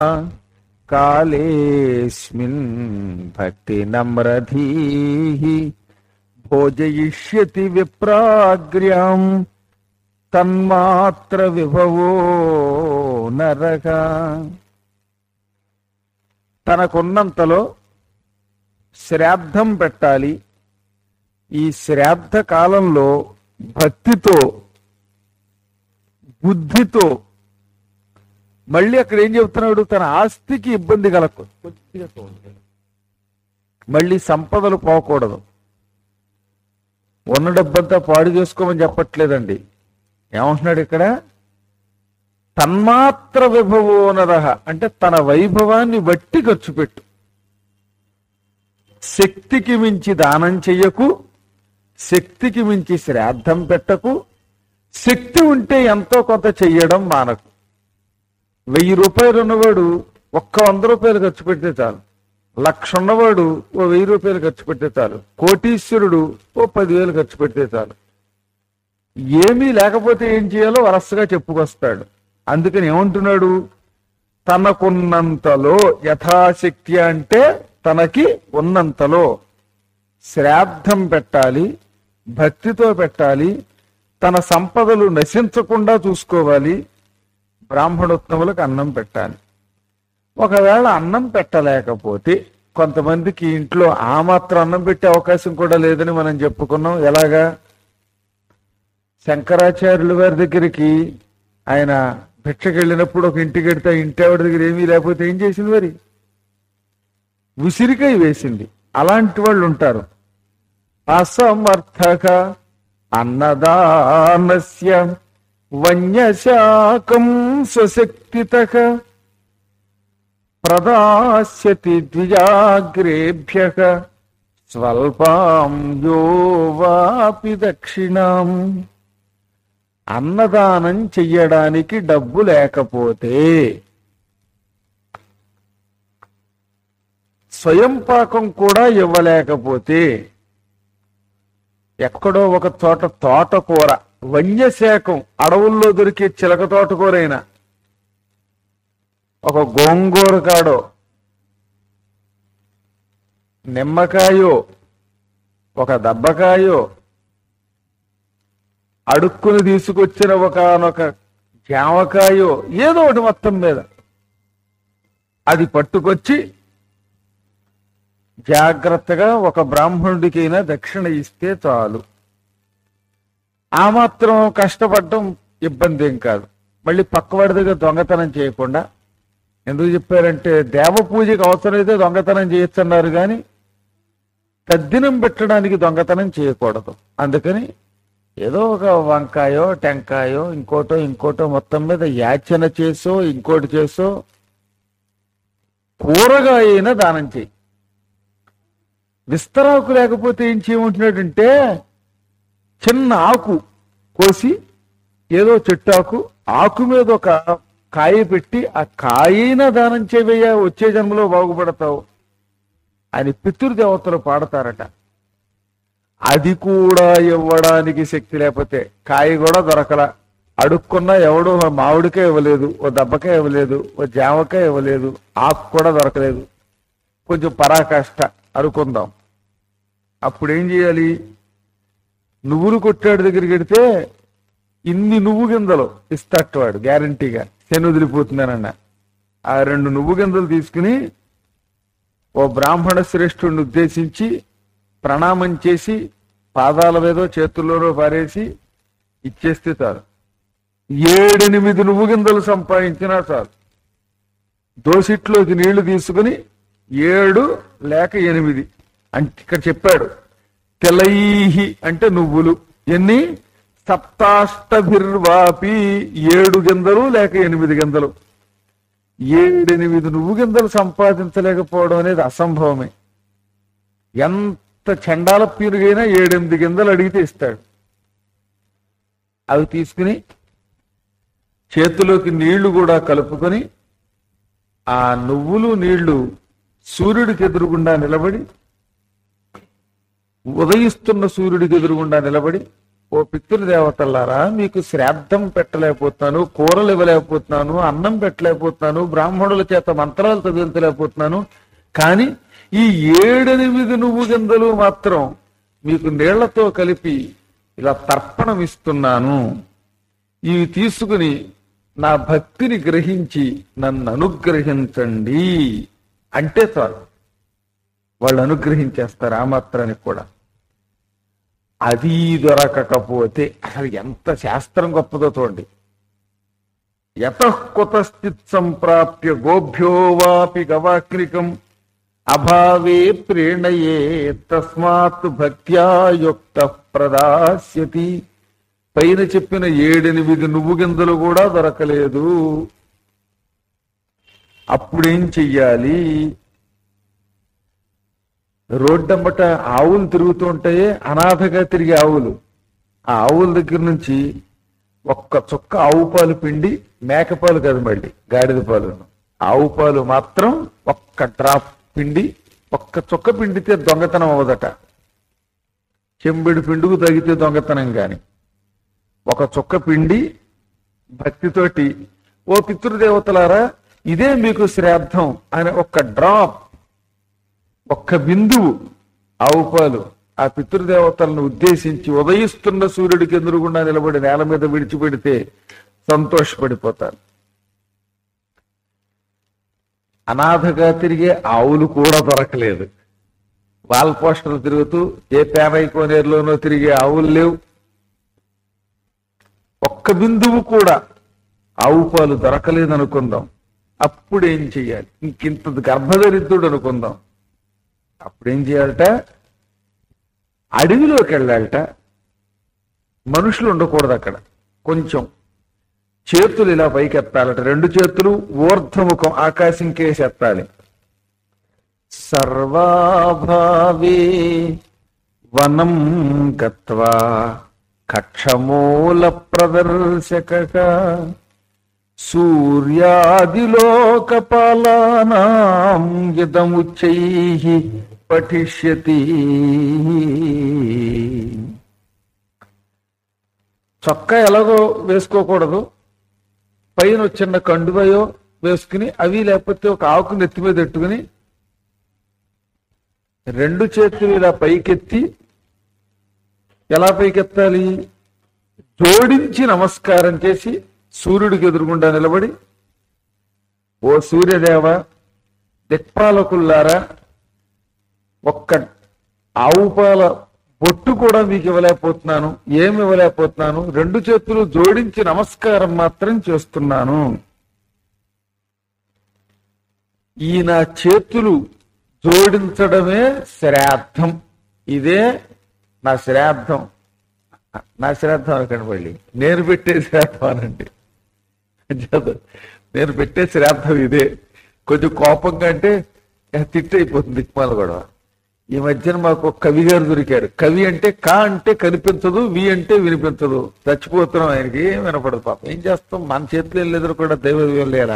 కాలేస్మిన్ భక్తి నమ్రధీ భోజయిష్యతి విప్రాగ్ర్యాం తన్మాత్ర విభవో నరక తనకున్నంతలో శ్రాద్ధం పెట్టాలి ఈ శ్రాద్ధ కాలంలో భక్తితో బుద్ధితో మళ్ళీ అక్కడ ఏం చెబుతున్నాడు తన ఆస్తికి ఇబ్బంది కలగ కొద్దిగా చూడండి. మళ్ళీ సంపదలు పోకూడదు ఉన్న డబ్బంతా పాడు చేసుకోమని చెప్పట్లేదండి ఏమంటున్నాడు ఇక్కడ తన్మాత్ర విభవోనరహ అంటే తన వైభవాన్ని బట్టి ఖర్చు పెట్టు శక్తికి మించి దానం చెయ్యకు శక్తికి మించి శ్రాద్ధం పెట్టకు శక్తి ఉంటే ఎంతో కొంత చెయ్యడం మానకు వెయ్యి రూపాయలు ఉన్నవాడు ఒక్క వంద రూపాయలు ఖర్చు పెడితే చాలు లక్ష ఉన్నవాడు ఓ వెయ్యి రూపాయలు ఖర్చు పెడితే చాలు కోటీశ్వరుడు ఓ పదివేలు ఖర్చు పెడితే చాలు ఏమీ లేకపోతే ఏం చేయాలో వరసగా చెప్పుకొస్తాడు అందుకని ఏమంటున్నాడు తనకున్నంతలో యథాశక్తి అంటే తనకి ఉన్నంతలో శ్రాద్ధం పెట్టాలి భక్తితో పెట్టాలి తన సంపదలు నశించకుండా చూసుకోవాలి బ్రాహ్మణోత్తములకు అన్నం పెట్టాలి ఒకవేళ అన్నం పెట్టలేకపోతే కొంతమందికి ఇంట్లో ఆ మాత్రం అన్నం పెట్టే అవకాశం కూడా లేదని మనం చెప్పుకున్నాం ఎలాగా శంకరాచార్యుల వారి దగ్గరికి ఆయన భిక్షకి వెళ్ళినప్పుడు ఒక ఇంటికి వెడితే ఆ ఇంటి ఆవిడ దగ్గర ఏమీ లేకపోతే ఏం చేసింది మరి ఉసిరికాయ వేసింది అలాంటి వాళ్ళు ఉంటారు అసమర్థక అన్నదానస్య వన్యశాకం స్వశక్తిత ప్రదాస్యతి ద్విజాగ్రేభ్య స్వల్పాం యో వాపి దక్షిణాం అన్నదానం చెయ్యడానికి డబ్బు లేకపోతే స్వయం పాకం కూడా ఇవ్వలేకపోతే ఎక్కడో ఒక చోట తోటకూర వన్యశాఖం అడవుల్లో దొరికే చిలక తోటకూరైనా ఒక గోంగూర కాడో నిమ్మకాయో ఒక దబ్బకాయో అడుక్కుని తీసుకొచ్చిన ఒకనొక జామకాయో ఏదో ఒకటి మొత్తం మీద అది పట్టుకొచ్చి జాగ్రత్తగా ఒక బ్రాహ్మణుడికైనా దక్షిణ ఇస్తే చాలు ఆ మాత్రం కష్టపడటం ఇబ్బంది ఏం కాదు మళ్ళీ పక్కవాడి దగ్గర దొంగతనం చేయకుండా ఎందుకు చెప్పారంటే దేవ పూజకి అవసరమైతే దొంగతనం చేయొచ్చన్నారు కానీ తద్దినం పెట్టడానికి దొంగతనం చేయకూడదు అందుకని ఏదో ఒక వంకాయో టెంకాయో ఇంకోటో ఇంకోటో మొత్తం మీద యాచన చేసో ఇంకోటి చేసో కూరగాయ అయినా దానం చేయి విస్తరాకు లేకపోతే ఏం చేయమంటున్నాడంటే చిన్న ఆకు కోసి ఏదో చెట్టు ఆకు ఆకు మీద ఒక కాయ పెట్టి ఆ కాయైనా దానం చేయవయ్యా వచ్చే జన్మలో బాగుపడతావు అని పితృదేవతలు పాడతారట అది కూడా ఇవ్వడానికి శక్తి లేకపోతే కాయ కూడా దొరకల అడుక్కున్నా ఎవడో మామిడికాయ ఇవ్వలేదు ఓ దెబ్బకాయ ఇవ్వలేదు ఓ జామకాయ ఇవ్వలేదు ఆకు కూడా దొరకలేదు కొంచెం పరాకాష్ట అనుకుందాం అప్పుడు ఏం చేయాలి నువ్వులు కొట్టాడు దగ్గరికి వెడితే ఇన్ని నువ్వు గింజలు ఇస్తట్టు వాడు గ్యారంటీగా శని వదిలిపోతున్నానన్న ఆ రెండు నువ్వు గింజలు తీసుకుని ఓ బ్రాహ్మణ శ్రేష్ఠుడిని ఉద్దేశించి ప్రణామం చేసి పాదాల మీదో చేతుల్లోనో పారేసి ఇచ్చేస్తే చాలు ఏడెనిమిది నువ్వు గింజలు సంపాదించినా చాలు దోసిట్లోకి నీళ్లు తీసుకుని ఏడు లేక ఎనిమిది అంటే ఇక్కడ చెప్పాడు తెలైహి అంటే నువ్వులు ఎన్ని సప్తాష్టభిర్వాపి ఏడు గింజలు లేక ఎనిమిది గింజలు ఏడెనిమిది నువ్వు గింజలు సంపాదించలేకపోవడం అనేది అసంభవమే ఎంత చండాల పీరుగైనా ఏడెనిమిది గింజలు అడిగితే ఇస్తాడు అవి తీసుకుని చేతిలోకి నీళ్లు కూడా కలుపుకొని ఆ నువ్వులు నీళ్లు సూర్యుడికి ఎదురుగుండా నిలబడి ఉదయిస్తున్న సూర్యుడికి ఎదురుగుండా నిలబడి ఓ పితృదేవతలారా మీకు శ్రాద్ధం పెట్టలేకపోతున్నాను కూరలు ఇవ్వలేకపోతున్నాను అన్నం పెట్టలేకపోతున్నాను బ్రాహ్మణుల చేత మంత్రాలు చదివించలేకపోతున్నాను కానీ ఈ ఏడెనిమిది నువ్వు గింజలు మాత్రం మీకు నీళ్లతో కలిపి ఇలా తర్పణం ఇస్తున్నాను ఇవి తీసుకుని నా భక్తిని గ్రహించి నన్ను అనుగ్రహించండి అంటే చాలు వాళ్ళు అనుగ్రహించేస్తారు ఆ మాత్రానికి కూడా అది దొరకకపోతే అసలు ఎంత శాస్త్రం గొప్పదో చూడండి యతఃకుతశ్చిత్ సంప్రాప్య గోభ్యో వాపి గవాక్రికం అభావే ప్రేణయే తస్మాత్ భక్త్యా యుక్త ప్రదాస్యతి పైన చెప్పిన ఏడెనిమిది నువ్వు గింజలు కూడా దొరకలేదు అప్పుడేం చెయ్యాలి రోడ్డంబట ఆవులు తిరుగుతూ ఉంటాయే అనాథగా తిరిగే ఆవులు ఆ ఆవుల దగ్గర నుంచి ఒక్క చుక్క ఆవు పాలు పిండి మేకపాలు కాదు మళ్ళీ గాడిద పాలు ఆవు పాలు మాత్రం ఒక్క డ్రాప్ పిండి ఒక్క చుక్క పిండితే దొంగతనం అవ్వదట చెంబెడు పిండుకు తగితే దొంగతనం గాని ఒక చుక్క పిండి భక్తితోటి ఓ పితృదేవతలారా ఇదే మీకు శ్రాద్ధం అనే ఒక్క డ్రాప్ ఒక్క బిందువు ఆవు పాలు ఆ పితృదేవతలను ఉద్దేశించి ఉదయిస్తున్న సూర్యుడికి ఎదురుగుండా నిలబడి నేల మీద విడిచిపెడితే సంతోషపడిపోతారు అనాథగా తిరిగే ఆవులు కూడా దొరకలేదు వాల్ పోస్టర్లు తిరుగుతూ ఏ పేనై కోనేరులోనో తిరిగే ఆవులు లేవు ఒక్క బిందువు కూడా ఆవు పాలు దొరకలేదు అనుకుందాం అప్పుడేం చెయ్యాలి ఇంకింత గర్భదరిద్రుడు అనుకుందాం అప్పుడేం చేయాలట అడవిలోకి వెళ్ళాలట మనుషులు ఉండకూడదు అక్కడ కొంచెం చేతులు ఇలా పైకి ఎత్తాలట రెండు చేతులు ఊర్ధముఖం ఆకాశం కేసి ఎత్తాలి సర్వాభావే వనం గత్వా కక్షమూల ప్రదర్శక సూర్యాదిలోకపాలానాం ఇదముచ్చై పఠిష్యతి చొక్కా ఎలాగో వేసుకోకూడదు పైన ఒక చిన్న కండువయో వేసుకుని అవి లేకపోతే ఒక ఆకు నెత్తి మీద పెట్టుకుని రెండు చేతులు ఇలా పైకెత్తి ఎలా పైకెత్తాలి జోడించి నమస్కారం చేసి సూర్యుడికి ఎదురుగుండా నిలబడి ఓ సూర్యదేవ దిక్పాలకుల్లారా ఒక్క ఆవు పాల బొట్టు కూడా మీకు ఇవ్వలేకపోతున్నాను ఏమి ఇవ్వలేకపోతున్నాను రెండు చేతులు జోడించి నమస్కారం మాత్రం చేస్తున్నాను ఈ నా చేతులు జోడించడమే శ్రాద్ధం ఇదే నా శ్రాద్ధం నా శ్రాద్ధం అనకండి మళ్ళీ నేను పెట్టే శ్రాద్ధం అనండి అంచేత నేను పెట్టే శ్రాద్ధం ఇదే కొంచెం కోపంగా అంటే తిట్టయిపోతుంది దిక్మాల గొడవ ఈ మధ్యన మాకు ఒక కవి గారు దొరికారు కవి అంటే కా అంటే కనిపించదు వి అంటే వినిపించదు చచ్చిపోతున్నాం ఆయనకి ఏం వినపడదు పాపం ఏం చేస్తాం మన చేతిలో ఏం లేదు కూడా దైవ లేరా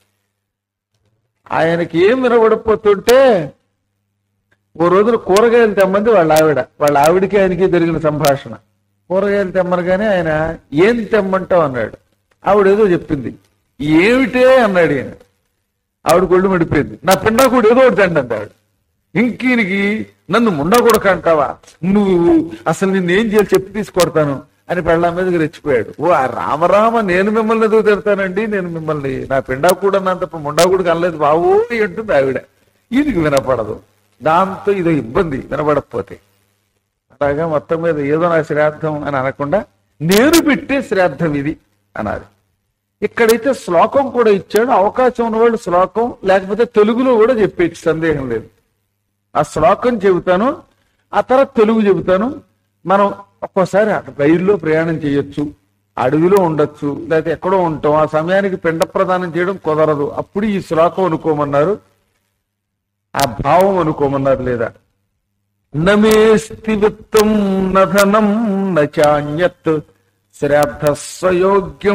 ఆయనకి ఏం వినబడపోతుంటే ఓ రోజున కూరగాయలు తెమ్మంది వాళ్ళ ఆవిడ వాళ్ళ ఆవిడకి ఆయనకి జరిగిన సంభాషణ కూరగాయలు తెమ్మనగానే ఆయన ఏం తెమ్మంటావు అన్నాడు ఆవిడ ఏదో చెప్పింది ఏమిటే అన్నాడు ఈయన ఆవిడ కొళ్ళు మడిపోయింది నా పిండా కూడా ఏదో ఒకటి తండి అంది ఆవిడ ఇంకీనికి నన్ను ముండా కొడక అంటావా నువ్వు అసలు నిన్ను ఏం చేయాలి చెప్పి తీసుకొడతాను అని పెళ్ళ మీదకి రెచ్చిపోయాడు ఓ ఆ రామరామ నేను మిమ్మల్ని ఎదుగు తిడతానండి నేను మిమ్మల్ని నా పిండా కూడా నా తప్ప ముండా కూడా కనలేదు బావో అంటుంది ఆవిడ ఇది వినపడదు దాంతో ఇదో ఇబ్బంది వినపడకపోతే అలాగా మొత్తం మీద ఏదో నా శ్రాద్ధం అని అనకుండా నేను పెట్టే శ్రాద్ధం ఇది అనాలి ఇక్కడైతే శ్లోకం కూడా ఇచ్చాడు అవకాశం ఉన్నవాళ్ళు శ్లోకం లేకపోతే తెలుగులో కూడా చెప్పేచ్చు సందేహం లేదు ఆ శ్లోకం చెబుతాను ఆ తర్వాత తెలుగు చెబుతాను మనం ఒక్కోసారి రైల్లో ప్రయాణం చేయొచ్చు అడవిలో ఉండొచ్చు లేకపోతే ఎక్కడో ఉంటాం ఆ సమయానికి పిండ ప్రదానం చేయడం కుదరదు అప్పుడు ఈ శ్లోకం అనుకోమన్నారు ఆ భావం అనుకోమన్నారు లేదా నమేస్తి విత్తం నధనం నాన్యత్ శ్రాద్ధ స్వయోగ్యం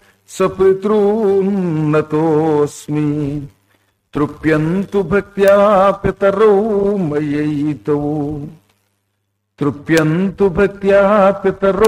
స్వపితృన్నతోస్మి తృప్యంతు భక్త్యా పితరౌ మయైతౌ తృప్యంతు భక్త్యా పితరౌ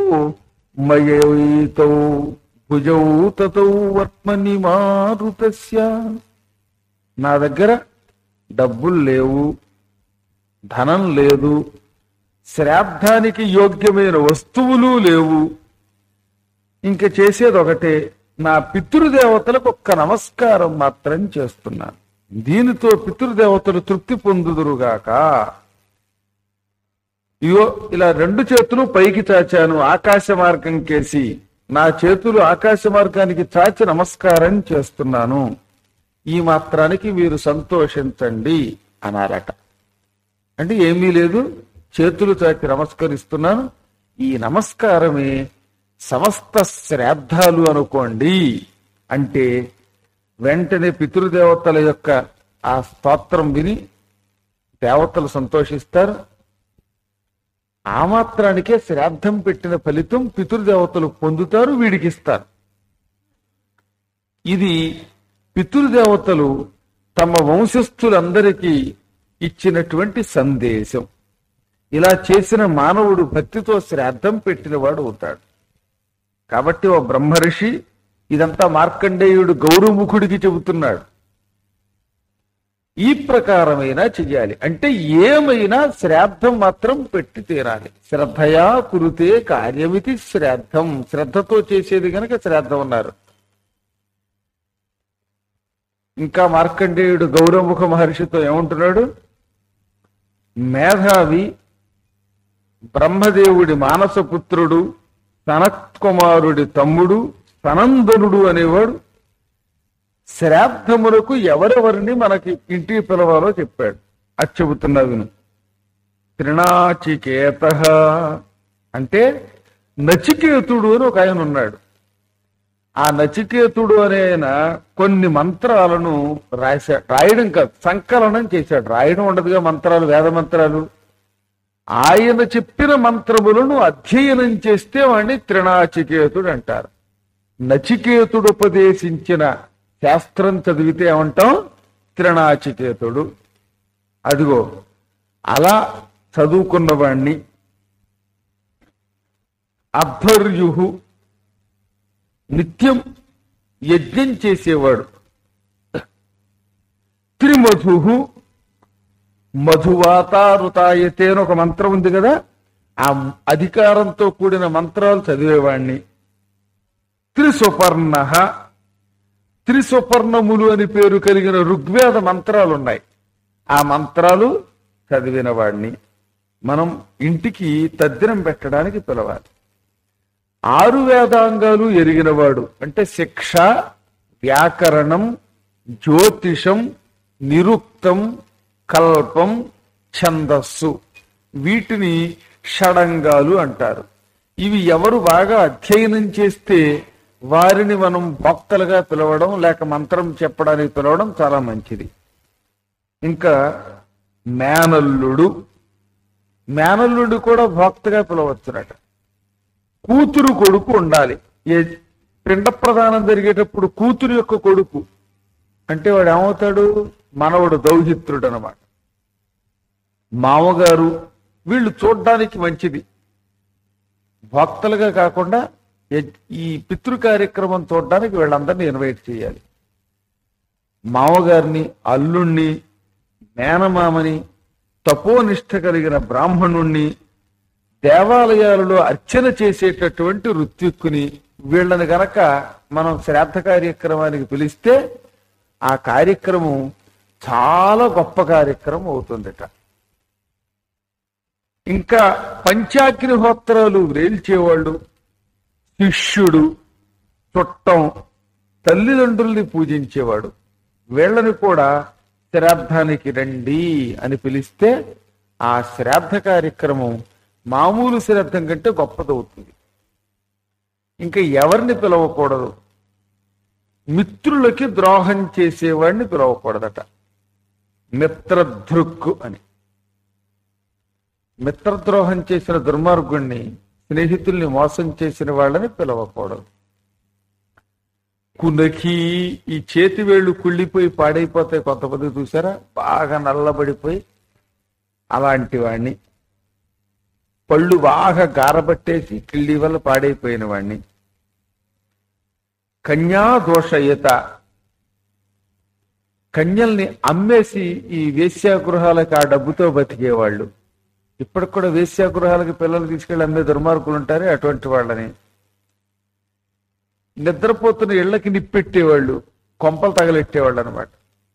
మయైతౌ భుజౌ తతౌ వర్త్మని మారుతస్య నా దగ్గర డబ్బులు లేవు ధనం లేదు శ్రాద్ధానికి యోగ్యమైన వస్తువులు లేవు ఇంక చేసేది ఒకటే నా పితృదేవతలకు ఒక్క నమస్కారం మాత్రం చేస్తున్నాను దీనితో పితృదేవతలు తృప్తి పొందుదురుగాక ఇగో ఇలా రెండు చేతులు పైకి చాచాను ఆకాశ మార్గం కేసి నా చేతులు ఆకాశ మార్గానికి చాచి నమస్కారం చేస్తున్నాను ఈ మాత్రానికి మీరు సంతోషించండి అనారట అంటే ఏమీ లేదు చేతులు చాచి నమస్కరిస్తున్నాను ఈ నమస్కారమే సమస్త శ్రాద్ధాలు అనుకోండి అంటే వెంటనే పితృదేవతల యొక్క ఆ స్తోత్రం విని దేవతలు సంతోషిస్తారు ఆ మాత్రానికే శ్రాద్ధం పెట్టిన ఫలితం పితృదేవతలు పొందుతారు వీడికి ఇస్తారు ఇది పితృదేవతలు తమ వంశస్థులందరికీ ఇచ్చినటువంటి సందేశం ఇలా చేసిన మానవుడు భక్తితో శ్రాద్ధం పెట్టినవాడు అవుతాడు కాబట్టి ఓ బ్రహ్మర్షి ఇదంతా మార్కండేయుడు గౌరవముఖుడికి చెబుతున్నాడు ఈ ప్రకారమైనా చెయ్యాలి అంటే ఏమైనా శ్రాద్ధం మాత్రం పెట్టి తీరాలి శ్రద్ధయా కురుతే కార్యమితి శ్రాద్ధం శ్రద్ధతో చేసేది గనక శ్రాద్ధం ఉన్నారు ఇంకా మార్కండేయుడు గౌరవముఖ మహర్షితో ఏమంటున్నాడు మేధావి బ్రహ్మదేవుడి మానసపుత్రుడు సనత్కుమారుడి తమ్ముడు సనందనుడు అనేవాడు శ్రాద్ధములకు ఎవరెవరిని మనకి ఇంటికి పిలవాలో చెప్పాడు అది చెబుతున్నా విను త్రినాచికేత అంటే నచికేతుడు అని ఒక ఆయన ఉన్నాడు ఆ నచికేతుడు అనే ఆయన కొన్ని మంత్రాలను రాశాడు రాయడం కాదు సంకలనం చేశాడు రాయడం ఉండదుగా మంత్రాలు వేద మంత్రాలు ఆయన చెప్పిన మంత్రములను అధ్యయనం చేస్తే వాడిని త్రినాచికేతుడు అంటారు నచికేతుడు ఉపదేశించిన శాస్త్రం చదివితే ఏమంటాం త్రినాచికేతుడు అదిగో అలా చదువుకున్నవాణ్ణి అధ్వర్యు నిత్యం యజ్ఞం చేసేవాడు త్రిమధు మధువాతారుతాయతే అని ఒక మంత్రం ఉంది కదా ఆ అధికారంతో కూడిన మంత్రాలు చదివేవాణ్ణి త్రిసుపర్ణ త్రిసుపర్ణములు అని పేరు కలిగిన ఋగ్వేద మంత్రాలు ఉన్నాయి ఆ మంత్రాలు చదివిన వాడిని మనం ఇంటికి తద్దినం పెట్టడానికి పిలవాలి ఆరు వేదాంగాలు ఎరిగినవాడు అంటే శిక్ష వ్యాకరణం జ్యోతిషం నిరుక్తం కల్పం ఛందస్సు వీటిని షడంగాలు అంటారు ఇవి ఎవరు బాగా అధ్యయనం చేస్తే వారిని మనం భక్తులుగా పిలవడం లేక మంత్రం చెప్పడానికి పిలవడం చాలా మంచిది ఇంకా మేనల్లుడు మేనల్లుడు కూడా భక్తగా పిలవచ్చునట కూతురు కొడుకు ఉండాలి ఏ పిండ ప్రదానం జరిగేటప్పుడు కూతురు యొక్క కొడుకు అంటే వాడు ఏమవుతాడు మనవడు దౌహిత్రుడు అనమాట మామగారు వీళ్ళు చూడ్డానికి మంచిది భక్తులుగా కాకుండా ఎ- ఈ పితృ కార్యక్రమం చూడడానికి వీళ్ళందరినీ ఇన్వైట్ చేయాలి మామగారిని అల్లుణ్ణి మేనమామని తపోనిష్ట కలిగిన బ్రాహ్మణుణ్ణి దేవాలయాలలో అర్చన చేసేటటువంటి ఋత్విక్కుని వీళ్ళని గనక మనం శ్రాద్ధ కార్యక్రమానికి పిలిస్తే ఆ కార్యక్రమం చాలా గొప్ప కార్యక్రమం అవుతుందట ఇంకా పంచాగ్నిహోత్రాలు వేల్చేవాళ్ళు శిష్యుడు చుట్టం తల్లిదండ్రుల్ని పూజించేవాడు వీళ్ళని కూడా శ్రాద్ధానికి రండి అని పిలిస్తే ఆ శ్రాద్ధ కార్యక్రమం మామూలు శ్రాద్ధం కంటే గొప్పదవుతుంది ఇంకా ఎవరిని పిలవకూడదు మిత్రులకి ద్రోహం చేసేవాడిని పిలవకూడదట మిత్రదృక్కు అని మిత్రద్రోహం చేసిన దుర్మార్గుణ్ణి స్నేహితుల్ని మోసం చేసిన వాళ్ళని పిలవకూడదు కునకి ఈ చేతి వేళ్ళు కుళ్ళిపోయి పాడైపోతాయి కొంతమంది చూసారా బాగా నల్లబడిపోయి అలాంటి వాణ్ణి పళ్ళు బాగా గారబట్టేసి కిళ్ళి వల్ల పాడైపోయిన వాణ్ణి కన్యా దోషయత కన్యల్ని అమ్మేసి ఈ వేశ్యాగృహాలకు ఆ డబ్బుతో బతికేవాళ్ళు ఇప్పటికి కూడా వేశ్యాగృహాలకు పిల్లలు తీసుకెళ్లి అమ్మే దుర్మార్గులు ఉంటారే అటువంటి వాళ్ళని నిద్రపోతున్న ఇళ్లకి నిప్పెట్టేవాళ్ళు కొంపలు తగలెట్టేవాళ్ళు అనమాట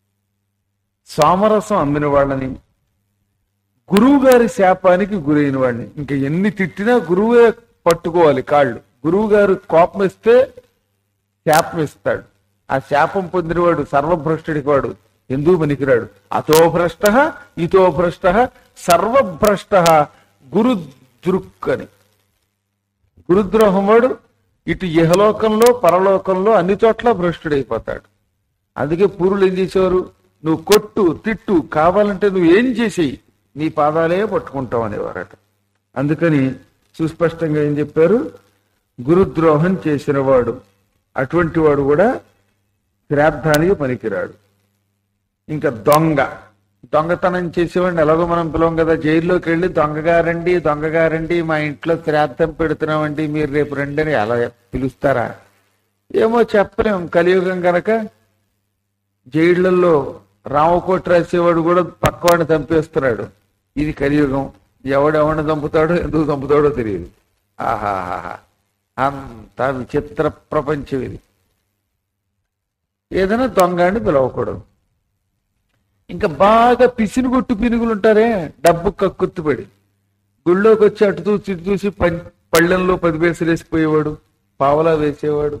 సోమరసం అమ్మిన వాళ్ళని గురువు గారి శాపానికి గురైన వాడిని ఇంకా ఎన్ని తిట్టినా గురువే పట్టుకోవాలి కాళ్ళు గురువు గారు కోపం ఇస్తే శాపం ఇస్తాడు ఆ శాపం పొందినవాడు సర్వభ్రష్టుడికి వాడు ఎందుకు పనికిరాడు అతో భ్రష్ట ఇతో భ్రష్ట సర్వభ్రష్ట గురు దృక్ అని గురుద్రోహం వాడు ఇటు ఇహలోకంలో పరలోకంలో అన్ని చోట్ల భ్రష్టుడైపోతాడు అందుకే పూర్వులు ఏం చేసేవారు నువ్వు కొట్టు తిట్టు కావాలంటే నువ్వు ఏం చేసేయి నీ పాదాలే పట్టుకుంటావు అనేవారట అందుకని సుస్పష్టంగా ఏం చెప్పారు గురుద్రోహం చేసిన వాడు అటువంటి వాడు కూడా శ్రాద్ధానికి పనికిరాడు ఇంకా దొంగ దొంగతనం చేసేవాడిని ఎలాగో మనం పిలవం కదా జైల్లోకి వెళ్ళి దొంగగారండి దొంగగారండి మా ఇంట్లో శ్రాద్ధం పెడుతున్నామండి మీరు రేపు రండి అని అలా పిలుస్తారా ఏమో చెప్పలేం కలియుగం గనక జైళ్లలో రామకోటి రాసేవాడు కూడా పక్కవాడిని చంపేస్తున్నాడు ఇది కలియుగం ఎవడెవడిని చంపుతాడో ఎందుకు చంపుతాడో తెలియదు ఆహాహా అంత విచిత్ర ప్రపంచం ఇది ఏదైనా దొంగ అని పిలవకూడదు ఇంకా బాగా పిసిని కొట్టు పినుగులు ఉంటారే డబ్బు కక్కుర్తిపడి గుళ్ళోకి వచ్చి అటు చూసి ఇటు చూసి పం- పళ్ళెంలో పది పైసలు వేసిపోయేవాడు పావలా వేసేవాడు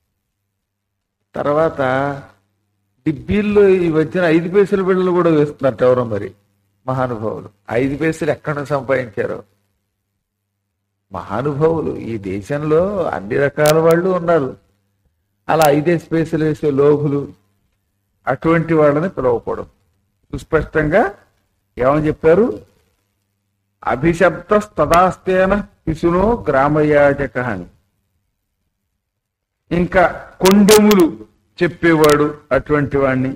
తర్వాత డిబ్బీల్లో ఈ మధ్యన ఐదు పైసల బిళ్ళలు కూడా వేస్తున్నట్టు ఎవరో మరి మహానుభావులు ఐదు పైసలు ఎక్కడ సంపాదించారో మహానుభావులు ఈ దేశంలో అన్ని రకాల వాళ్ళు ఉన్నారు అలా ఐదేసి పైసలు వేసే లోభులు అటువంటి వాళ్ళని పిలవకూడదు సుస్పష్టంగా ఏమని చెప్పారు అభిశబ్ద తదాస్తేన పిసునో గ్రామయాజక అని ఇంకా కొండెములు చెప్పేవాడు అటువంటి వాణ్ణి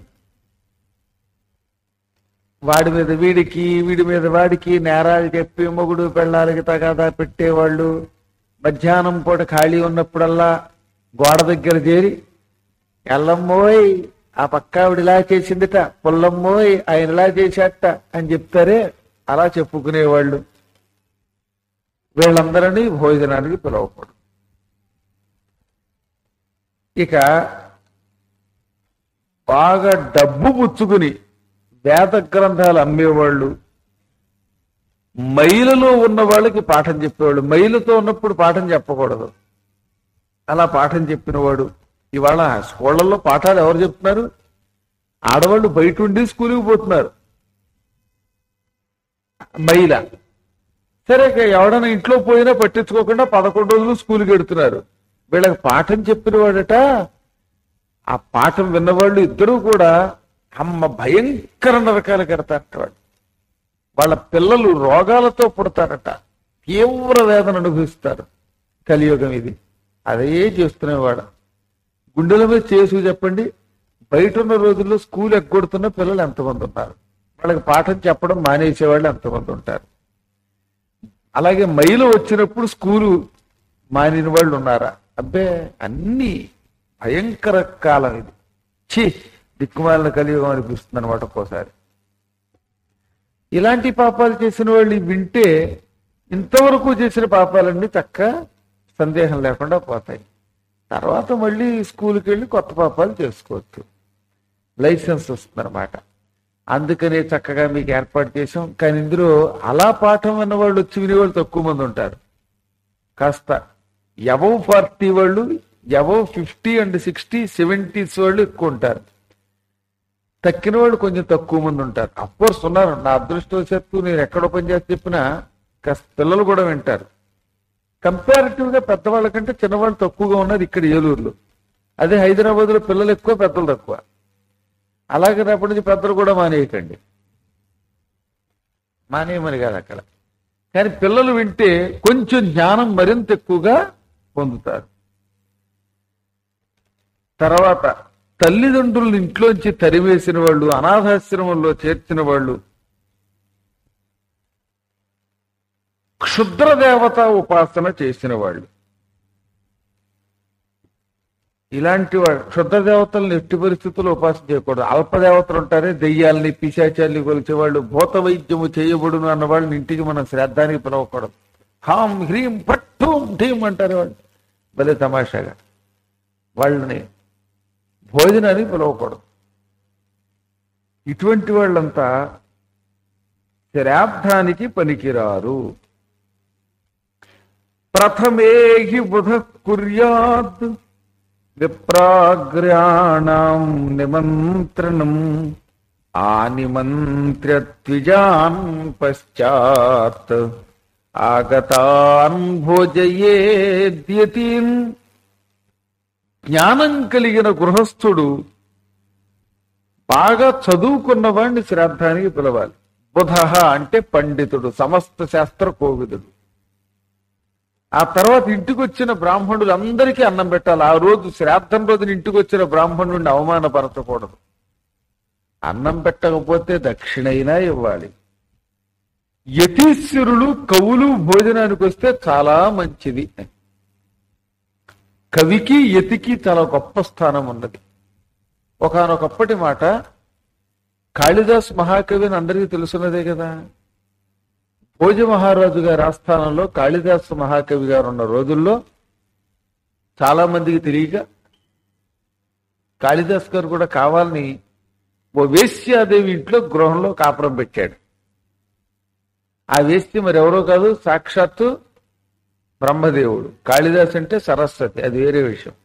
వాడి మీద వీడికి వీడి మీద వాడికి నేరాలు చెప్పి మొగుడు పెళ్ళాలకి తగాదా పెట్టేవాళ్ళు మధ్యాహ్నం పూట ఖాళీ ఉన్నప్పుడల్లా గోడ దగ్గర చేరి ఎల్లమ్మోయ్ ఆ పక్క ఆవిడ ఇలా చేసిందిట పుల్లమ్మోయ్ ఆయన ఇలా చేశాట అని చెప్తారే అలా చెప్పుకునేవాళ్ళు వీళ్ళందరినీ భోజనానికి పిలవకూడదు ఇక బాగా డబ్బు పుచ్చుకుని వేద గ్రంథాలు అమ్మేవాళ్ళు మైలలో ఉన్న వాళ్ళకి పాఠం చెప్పేవాళ్ళు మైలుతో ఉన్నప్పుడు పాఠం చెప్పకూడదు అలా పాఠం చెప్పినవాడు ఇవాళ స్కూళ్ళల్లో పాఠాలు ఎవరు చెప్తున్నారు ఆడవాళ్ళు బయట ఉండి స్కూల్కి పోతున్నారు మైల సరే ఇక ఎవడైనా ఇంట్లో పోయినా పట్టించుకోకుండా పదకొండు రోజులు స్కూల్కి వెడుతున్నారు వీళ్ళకి పాఠం చెప్పిన వాడట ఆ పాఠం విన్నవాళ్ళు ఇద్దరూ కూడా అమ్మ భయంకర నరకాలు కడతారట వాడు వాళ్ళ పిల్లలు రోగాలతో పుడతారట తీవ్ర వేదన అనుభవిస్తారు కలియుగం ఇది అదే చేస్తున్నవాడు గుండెల మీద చేసు చెప్పండి బయట ఉన్న రోజుల్లో స్కూల్ ఎగ్గొడుతున్న పిల్లలు ఎంతమంది ఉన్నారు వాళ్ళకి పాఠం చెప్పడం మానేసే వాళ్ళు ఎంతమంది ఉంటారు అలాగే మైలు వచ్చినప్పుడు స్కూలు మానిన వాళ్ళు ఉన్నారా అబ్బే అన్ని భయంకర కాలం ఇది ఛీ దిక్కుమాలిన కలియుగం అనిపిస్తుంది అనమాట ఒక్కోసారి ఇలాంటి పాపాలు చేసిన వాళ్ళు వింటే ఇంతవరకు చేసిన పాపాలన్నీ చక్క సందేహం లేకుండా పోతాయి తర్వాత మళ్ళీ స్కూల్కి వెళ్ళి కొత్త పాపాలు చేసుకోవచ్చు లైసెన్స్ వస్తుందన్నమాట అందుకనే చక్కగా మీకు ఏర్పాటు చేసాం కానీ ఇందులో అలా పాఠం అన్న వాళ్ళు వచ్చి వినేవాళ్ళు తక్కువ మంది ఉంటారు కాస్త ఎవవ్ పార్టీ వాళ్ళు ఎవవ్ ఫిఫ్టీ అండ్ సిక్స్టీ సెవెంటీస్ వాళ్ళు ఎక్కువ ఉంటారు తక్కిన వాళ్ళు కొంచెం తక్కువ మంది ఉంటారు అఫ్కోర్స్ ఉన్నారు నా అదృష్టవశాత్తు నేను ఎక్కడ పని చేసి చెప్పినా కాస్త పిల్లలు కూడా వింటారు కంపారిటివ్ గా పెద్దవాళ్ళ కంటే చిన్నవాళ్ళు తక్కువగా ఉన్నారు ఇక్కడ ఏలూరులో అదే హైదరాబాద్ లో పిల్లలు ఎక్కువ పెద్దలు తక్కువ అలాగే రేపటి నుంచి పెద్దలు కూడా మానేయకండి మానేయమని కాదు అక్కడ కానీ పిల్లలు వింటే కొంచెం జ్ఞానం మరింత ఎక్కువగా పొందుతారు తర్వాత తల్లిదండ్రులను ఇంట్లోంచి తరివేసిన వాళ్ళు అనాథాశ్రమంలో చేర్చిన వాళ్ళు క్షుద్ర దేవత ఉపాసన చేసిన వాళ్ళు ఇలాంటి వాడు క్షుద్ర దేవతలను ఎట్టి పరిస్థితుల్లో ఉపాసన చేయకూడదు అల్ప దేవతలు ఉంటారే దెయ్యాలని పిశాచాల్ని కొలిచే వాళ్ళు భూత వైద్యము చేయబడును అన్న వాళ్ళని ఇంటికి మనం శ్రాద్ధానికి పిలవకూడదు హాం హ్రీం పట్టూం ఠీం అంటారు వాళ్ళు భలే తమాషాగా వాళ్ళని భోజనానికి పిలవకూడదు ఇటువంటి వాళ్ళంతా శ్రాద్ధానికి పనికిరారు ప్రథమే హి బుధ కుర్యాత్ విప్రాగ్రాణం నిమంత్రణం ఆనిమంత్ర్య ద్విజాన్ పశ్చాత్ ఆగతాన్ భోజయేద్యతీన్ జ్ఞానం కలిగిన గృహస్థుడు బాగా చదువుకున్న వాడిని శ్రాద్ధానికి పిలవాలి బుధ అంటే పండితుడు సమస్త శాస్త్ర కోవిదుడు ఆ తర్వాత ఇంటికి వచ్చిన బ్రాహ్మణులు అందరికీ అన్నం పెట్టాలి ఆ రోజు శ్రాద్ధం రోజున ఇంటికి వచ్చిన బ్రాహ్మణుడిని అవమానపరచకూడదు అన్నం పెట్టకపోతే దక్షిణైనా ఇవ్వాలి యతీశ్వరులు కవులు భోజనానికి వస్తే చాలా మంచిది కవికి యతికి చాలా గొప్ప స్థానం ఉన్నది ఒకనొకప్పటి మాట కాళిదాస్ మహాకవి అని అందరికీ తెలుసున్నదే కదా భోజ మహారాజు గారి ఆస్థానంలో కాళిదాస్ మహాకవి గారు ఉన్న రోజుల్లో చాలా మందికి తెలియక కాళిదాస్ గారు కూడా కావాలని ఓ వేశ్యాదేవి ఇంట్లో గృహంలో కాపురం పెట్టాడు ఆ వేశ్య మరి ఎవరో కాదు సాక్షాత్తు బ్రహ్మదేవుడు కాళిదాస్ అంటే సరస్వతి అది వేరే విషయం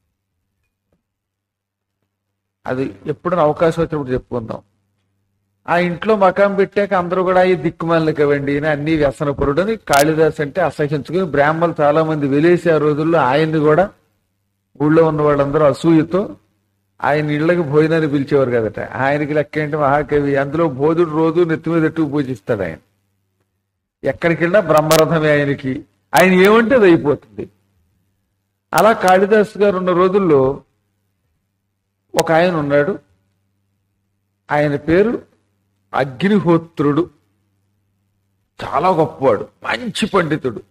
అది ఎప్పుడైనా అవకాశం వచ్చినప్పుడు చెప్పుకుందాం ఆ ఇంట్లో మకాం పెట్టాక అందరూ కూడా ఈ దిక్కుమాలిన కవండి అని అన్ని వ్యసనపరుడు అని కాళిదాస్ అంటే అసహించుకుని బ్రాహ్మణులు చాలా మంది వెలేసి ఆ రోజుల్లో ఆయన్ని కూడా ఊళ్ళో ఉన్న వాళ్ళందరూ అసూయతో ఆయన ఇళ్ళకి భోజనాన్ని పిలిచేవారు కదట ఆయనకి లెక్క ఏంటి మహాకవి అందులో బోధుడు రోజు నెత్తి మీద ఎట్టుకు పూజిస్తాడు ఆయన ఎక్కడికి వెళ్ళినా బ్రహ్మరథమే ఆయనకి ఆయన ఏమంటే అది అయిపోతుంది అలా కాళిదాస్ గారు ఉన్న రోజుల్లో ఒక ఆయన ఉన్నాడు ఆయన పేరు అగ్నిహోత్రుడు చాలా గొప్పవాడు మంచి పండితుడు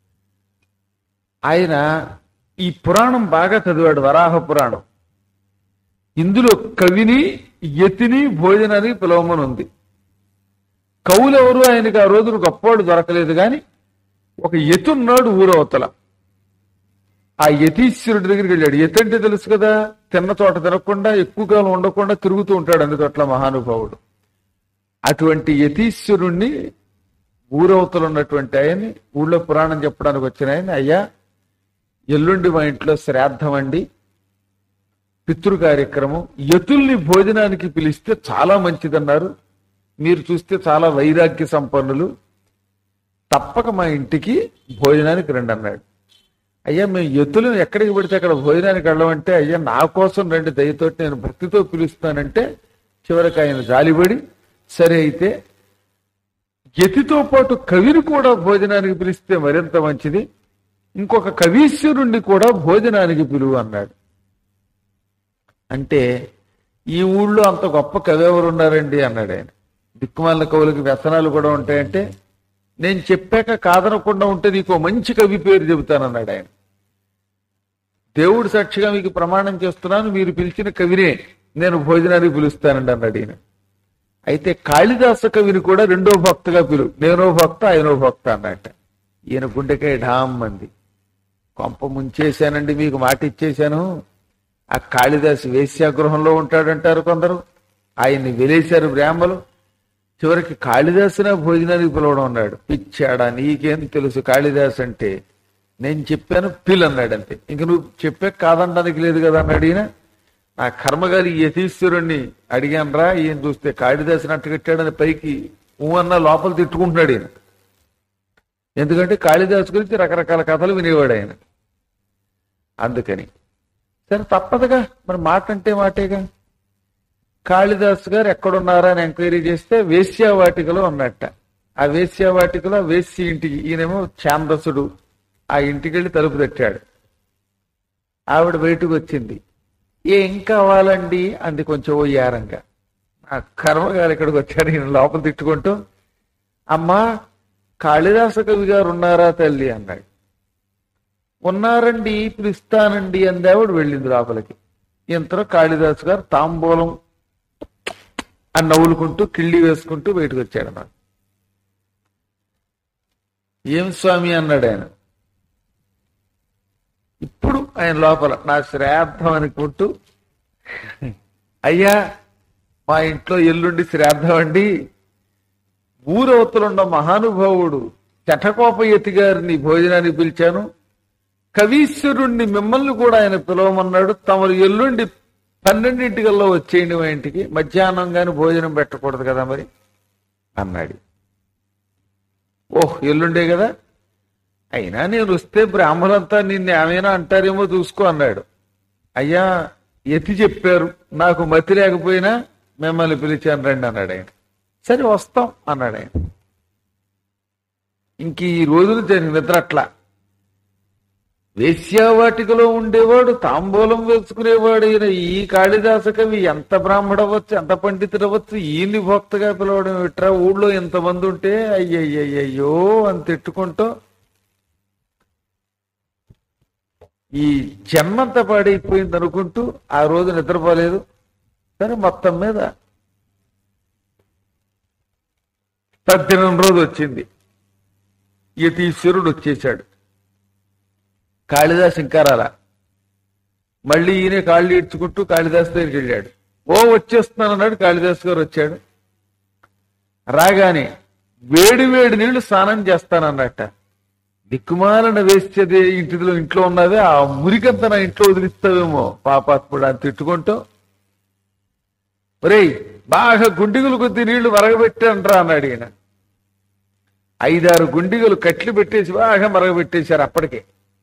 ఆయన ఈ పురాణం బాగా చదివాడు వరాహ పురాణం ఇందులో కవిని యతిని భోజనానికి పిలవమని ఉంది కవులెవరు ఆయనకి ఆ రోజున గొప్పవాడు దొరకలేదు కానీ ఒక యతున్నాడు ఊరవతల ఆ యతీశ్వరుడి దగ్గరికి వెళ్ళాడు యతి అంటే తెలుసు కదా తిన్న చోట తినకుండా ఎక్కువ కాలం ఉండకుండా తిరుగుతూ ఉంటాడు అన్ని చోట్ల మహానుభావుడు అటువంటి యతీశ్వరుణ్ణి ఊరవతలు ఉన్నటువంటి ఆయన్ని ఊళ్ళో పురాణం చెప్పడానికి వచ్చిన ఆయన అయ్యా ఎల్లుండి మా ఇంట్లో శ్రాద్ధం అండి పితృ కార్యక్రమం యతుల్ని భోజనానికి పిలిస్తే చాలా మంచిదన్నారు మీరు చూస్తే చాలా వైరాగ్య సంపన్నులు తప్పక మా ఇంటికి భోజనానికి రండి అన్నాడు అయ్యా మేము ఎత్తులను ఎక్కడికి పెడితే అక్కడ భోజనానికి వెళ్ళమంటే అయ్యా నా కోసం రండి దయతోటి నేను భక్తితో పిలుస్తానంటే చివరికి ఆయన జాలిపడి సరే అయితే యతితో పాటు కవిని కూడా భోజనానికి పిలిస్తే మరింత మంచిది ఇంకొక కవీశ్వరుణ్ణి కూడా భోజనానికి పిలువు అన్నాడు అంటే ఈ ఊళ్ళో అంత గొప్ప కవి ఎవరు ఉన్నారండి అన్నాడు ఆయన దిక్కుమాల కవులకి వ్యసనాలు కూడా ఉంటాయంటే నేను చెప్పాక కాదనకుండా ఉంటే నీకు ఓ మంచి కవి పేరు చెబుతానన్నాడు ఆయన దేవుడు సాక్షిగా మీకు ప్రమాణం చేస్తున్నాను మీరు పిలిచిన కవినే నేను భోజనానికి పిలుస్తానండి అన్నాడు ఈయన అయితే కాళిదాస కవిని కూడా రెండో భక్తగా పిలు నేనో భక్త ఆయనో భక్త అన్నట్ట ఈయన గుండెకాయ ఢామ్ మంది కొంప ముంచేశానండి మీకు మాట ఇచ్చేశాను ఆ కాళిదాసు వేశ్యాగృహంలో ఉంటాడంటారు కొందరు ఆయన్ని వెలేశారు బ్రాహ్మలు చివరికి కాళిదాసున భోజనానికి పిలవడం అన్నాడు పిచ్చాడా నీకేం తెలుసు కాళిదాస్ అంటే నేను చెప్పాను పిల్ అన్నాడు అంతే ఇంక నువ్వు చెప్పే కాదనడానికి లేదు కదా అన్నాడు ఈయన నా కర్మగారి యతీశ్వరుణ్ణి అడిగానరా ఈయన చూస్తే కాళిదాసుని అట్టగట్టాడని పైకి ఊ అన్న లోపల తిట్టుకుంటున్నాడు ఈయన ఎందుకంటే కాళిదాసు గురించి రకరకాల కథలు వినేవాడు ఆయన అందుకని సరే తప్పదుగా మరి మాట అంటే మాటేగా కాళిదాస్ గారు ఎక్కడున్నారా అని ఎంక్వైరీ చేస్తే వేశ్యావాటికలో ఉన్నట్ట ఆ వేశ్యావాటికలో వేశ్య ఇంటికి ఈయనేమో ఛాందసుడు ఆ ఇంటికి వెళ్ళి తలుపు తట్టాడు ఆవిడ బయటకు వచ్చింది ఏం కావాలండి అంది కొంచెం ఓయారంగా ఆ కర్మగారు ఇక్కడికి వచ్చాడు ఈయన లోపల తిట్టుకుంటూ అమ్మా కాళిదాస కవి గారు ఉన్నారా తల్లి అన్నాడు ఉన్నారండి పిలుస్తానండి అందేవాడు వెళ్ళింది లోపలికి ఇంతలో కాళిదాసు గారు తాంబూలం అని నవ్వులుకుంటూ కిళ్ళి వేసుకుంటూ బయటకు వచ్చాడు అన్నాడు ఏం స్వామి అన్నాడు ఆయన ఇప్పుడు ఆయన లోపల నా శ్రాద్ధం అనుకుంటూ అయ్యా మా ఇంట్లో ఎల్లుండి శ్రాద్ధం అండి ఊరవతలున్న మహానుభావుడు చటకోపయతి గారిని భోజనానికి పిలిచాను కవీశ్వరుణ్ణి మిమ్మల్ని కూడా ఆయన పిలవమన్నాడు తమరు ఎల్లుండి పన్నెండింటికల్లా వచ్చేయండి మా ఇంటికి మధ్యాహ్నం గాని భోజనం పెట్టకూడదు కదా మరి అన్నాడు ఓహ్ ఎల్లుండే కదా అయినా నేను వస్తే బ్రాహ్మణులంతా నిన్ను ఏమైనా అంటారేమో చూసుకో అన్నాడు అయ్యా ఎత్తి చెప్పారు నాకు మతి లేకపోయినా మిమ్మల్ని పిలిచాను రండి అన్నాడు ఆయన సరే వస్తాం అన్నాడు ఆయన ఇంక ఈ రోజులు జరిగిన నిద్ర అట్లా వేశ్యావాటికలో ఉండేవాడు తాంబూలం వేసుకునేవాడు ఈయన ఈ కాళిదాస కవి ఎంత బ్రాహ్మడవచ్చు ఎంత పండితుడవచ్చు ఈయన్ని భక్తగా పిలవడం విట్రా ఊళ్ళో ఎంతమంది ఉంటే అయ్యయ్యయ్యో అని తిట్టుకుంటూ ఈ జన్మంతా పాడైపోయింది అనుకుంటూ ఆ రోజు నిద్రపోలేదు సరే మొత్తం మీద తద్దినం రోజు వచ్చింది యతీశ్వరుడు వచ్చేశాడు కాళిదాస్ ఇంకా రాలా మళ్ళీ ఈయన కాళ్ళు ఈడ్చుకుంటూ కాళిదాస్ దగ్గరికి వెళ్ళాడు ఓ వచ్చేస్తున్నాను అన్నాడు కాళిదాస్ గారు వచ్చాడు రాగానే వేడి వేడి నీళ్లు స్నానం చేస్తానన్నట్ట దిక్కుమాలన వేసేది ఇంటిలో ఇంట్లో ఉన్నదే ఆ మురికంతా నా ఇంట్లో వదిలిస్తావేమో పాపాత్ముడు అని తిట్టుకుంటూ ఒరేయ్ బాగా గుండిగులు కొద్ది నీళ్లు మరగబెట్టానరా అన్నాడు ఈయన ఐదారు గుండిగలు కట్లు పెట్టేసి బాగా మరగబెట్టేశారు అప్పటికే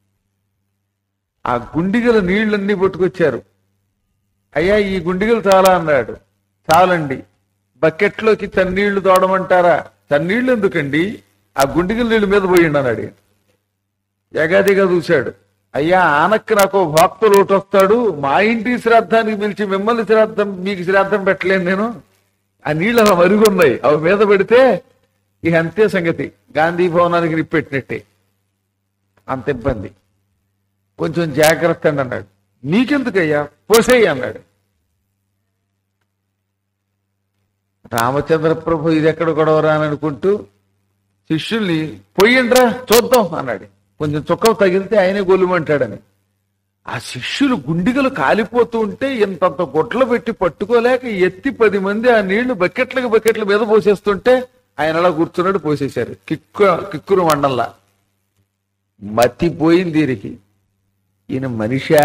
ఆ గుండిగల నీళ్ళన్నీ పట్టుకొచ్చారు అయ్యా ఈ గుండిగలు చాలా అన్నాడు చాలండి బకెట్లోకి తన్నీళ్లు తోడమంటారా తన్నీళ్లు ఎందుకండి ఆ గుండిగల నీళ్ళు మీద పోయిండు అన్నాడు ఈయన. ఎగాదిగా చూశాడు అయ్యా ఆనక్కి నాకు భక్తులు ఒకటి వస్తాడు మా ఇంటి శ్రాద్ధానికి పిలిచి మిమ్మల్ని శ్రాద్ధం మీకు శ్రాద్ధం పెట్టలేను నేను ఆ నీళ్ళు అలా మరుగున్నాయి అవి మీద పెడితే ఇక అంతే సంగతి గాంధీ భవనానికి నిప్పెట్టినట్టే అంత ఇబ్బంది కొంచెం జాగ్రత్త అండి అన్నాడు నీకెందుకయ్యా పోసేయి అన్నాడు రామచంద్ర ప్రభు ఇది ఎక్కడ గొడవరా అని అనుకుంటూ శిష్యుల్ని పొయ్యండ్రా చూద్దాం అన్నాడు కొంచెం చుక్కలు తగిలితే ఆయనే గొల్లుమంటాడని ఆ శిష్యులు గుండిగలు కాలిపోతూ ఉంటే ఇంతంత గొడ్లు పెట్టి పట్టుకోలేక ఎత్తి పది మంది ఆ నీళ్లు బకెట్లకు బకెట్ల మీద పోసేస్తుంటే ఆయన అలా కూర్చున్నాడు పోసేశారు కిక్కు కిక్కురు మండల్లా మతిపోయింది దీనికి ఈయన మనిషా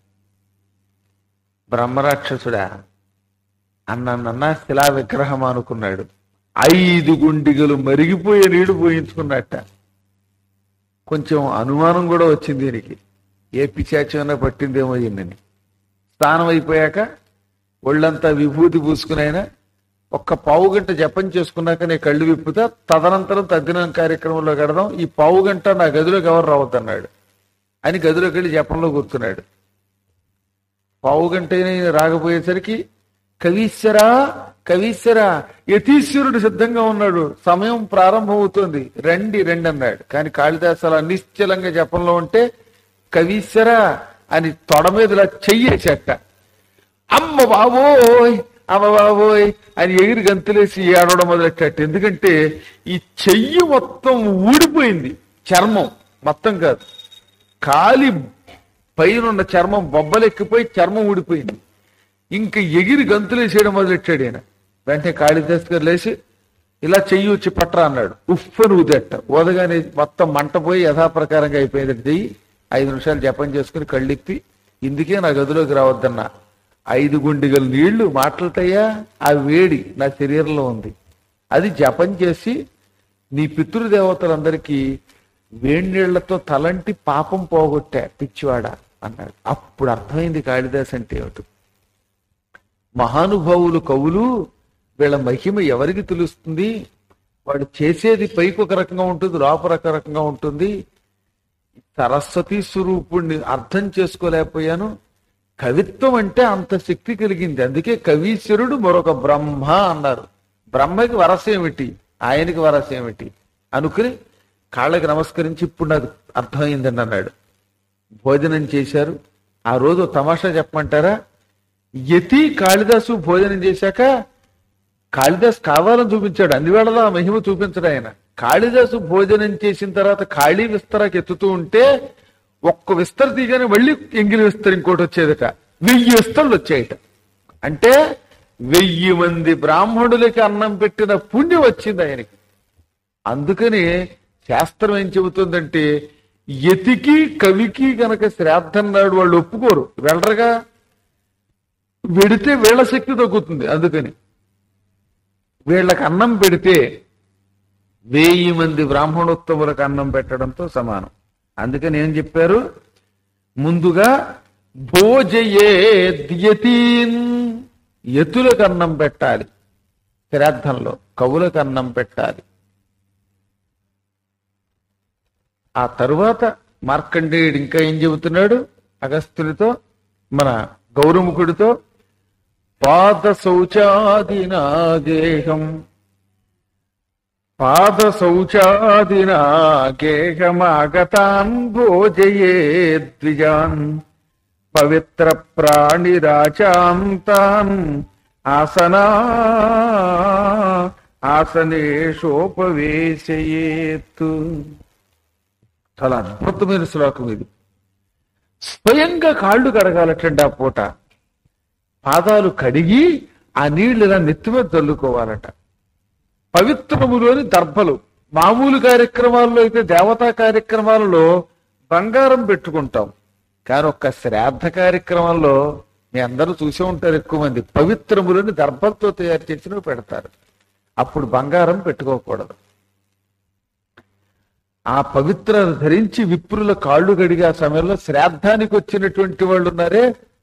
బ్రహ్మరాక్షసుడా అన్నన్న శిలా విగ్రహం అనుకున్నాడు ఐదు గుండిగలు మరిగిపోయే నీళ్లు పోయించుకున్నట్ట కొంచెం అనుమానం కూడా వచ్చింది దీనికి ఏ పిచాచమైనా పట్టిందేమో ఈయనని స్నానం అయిపోయాక ఒళ్ళంతా విభూతి పూసుకునైనా ఒక్క పావు గంట జపం చేసుకున్నాక నేను కళ్ళు విప్పుతా తదనంతరం తద్దినం కార్యక్రమంలో గడదాం ఈ పావు గంట నా గదిలోకి ఎవరు రావద్దన్నాడు అని గదిలోకి వెళ్ళి జపంలో కూర్చున్నాడు పావు గంట అయినా రాకపోయేసరికి కవీశ్వరా కవీశ్వరా యతీశ్వరుడు సిద్ధంగా ఉన్నాడు సమయం ప్రారంభమవుతోంది రండి రండి అన్నాడు కానీ కాళిదాసు అలా నిశ్చలంగా జపంలో ఉంటే కవీశ్వరా అని తొడ మీద ఇలా చెయ్యేసట అమ్మ బాబోయ్ అమ్మ బాబోయ్ అని ఎగిరి గంతులేసి ఏడవడం మొదలెట్టాడు ఎందుకంటే ఈ చెయ్యి మొత్తం ఊడిపోయింది చర్మం మొత్తం కాదు కాలి పైన చర్మం బొబ్బలెక్కిపోయి చర్మం ఊడిపోయింది ఇంకా ఎగిరి గంతులేసేయడం మొదలెట్టాడు ఆయన వెంటనే కాళిదాస్ గారు లేచి ఇలా చెయ్యి వచ్చి పట్టరా అన్నాడు ఉఫ్ఫను ఊదెట్ట ఊదగానే మొత్తం మంట పోయి యథాప్రకారంగా అయిపోయింది చెయ్యి ఐదు నిమిషాలు జపం చేసుకుని కళ్ళిప్పి ఇందుకే నా గదిలోకి రావద్దన్నా ఐదు గుండిగల నీళ్లు మాటలటయ్యా ఆ వేడి నా శరీరంలో ఉంది అది జపం చేసి నీ పితృదేవతలందరికీ వేడి నీళ్లతో తలంటి పాపం పోగొట్టా పిచ్చివాడా అన్నాడు అప్పుడు అర్థమైంది కాళిదాస్ అంటే ఏమిటి మహానుభావులు కవులు వీళ్ళ మహిమ ఎవరికి తెలుస్తుంది వాడు చేసేది పైకి ఒక రకంగా ఉంటుంది లోపల ఒక రకంగా ఉంటుంది సరస్వతి స్వరూపుణ్ణి అర్థం చేసుకోలేకపోయాను కవిత్వం అంటే అంత శక్తి కలిగింది అందుకే కవీశ్వరుడు మరొక బ్రహ్మ అన్నారు బ్రహ్మకి వరస ఏమిటి ఆయనకి వరస ఏమిటి అనుకుని కాళ్ళకి నమస్కరించి ఇప్పుడు నాకు అర్థమైందండి అన్నాడు భోజనం చేశారు ఆ రోజు తమాషా చెప్పమంటారా యతి కాళిదాసు భోజనం చేశాక కాళిదాస్ కావాలని చూపించాడు అన్ని వేళలా ఆ మహిమ చూపించడు ఆయన కాళిదాసు భోజనం చేసిన తర్వాత ఖాళీ విస్తరాకి ఎత్తుతూ ఉంటే ఒక్క విస్తర తీగానే మళ్ళీ ఎంగిలి విస్తర ఇంకోటి వచ్చేదట వెయ్యి విస్తరలు వచ్చాయట అంటే వెయ్యి మంది బ్రాహ్మణులకి అన్నం పెట్టిన పుణ్యం వచ్చింది ఆయనకి అందుకని శాస్త్రం ఏం చెబుతుందంటే యతికి కవికి గనక శ్రాద్ధం నాడు వాళ్ళు ఒప్పుకోరు వెళ్ళరుగా వెడితే వీళ్ళ శక్తి తగ్గుతుంది అందుకని వీళ్ళకి అన్నం పెడితే వెయ్యి మంది బ్రాహ్మణోత్తములకు అన్నం పెట్టడంతో సమానం అందుకని ఏం చెప్పారు ముందుగా భోజయే ద్యతీన్ ఎతులకు అన్నం పెట్టాలి శ్రాద్ధంలో కవులకు అన్నం పెట్టాలి ఆ తరువాత మార్కండేయుడు ఇంకా ఏం చెబుతున్నాడు అగస్త్యునితో మన గౌరముఖుడితో పాద శౌచాదినా గేహం పాద శౌచాదినా గేహమాగతాన్ భోజయే ద్విజాన్ పవిత్ర ప్రాణిరాచాంతాన్ ఆసనా ఆసనేషోపవేశయేత్ చాలా అద్భుతమైన శ్లోకం ఇది స్వయంగా కాళ్ళు కడగాలటండి ఆ పూట పాదాలు కడిగి ఆ నీళ్లు ఇలా నెత్తి మీద చల్లుకోవాలట పవిత్రములోని దర్భలు మామూలు కార్యక్రమాల్లో అయితే దేవతా కార్యక్రమాలలో బంగారం పెట్టుకుంటాం కానీ ఒక్క శ్రాద్ధ కార్యక్రమంలో మీ అందరూ చూసే ఉంటారు ఎక్కువ మంది పవిత్రములని దర్భలతో తయారు చేసినవి పెడతారు అప్పుడు బంగారం పెట్టుకోకూడదు ఆ పవిత్ర ధరించి విప్రుల కాళ్ళు గడిగే ఆ సమయంలో శ్రాద్ధానికి వచ్చినటువంటి వాళ్ళు ఉన్నారే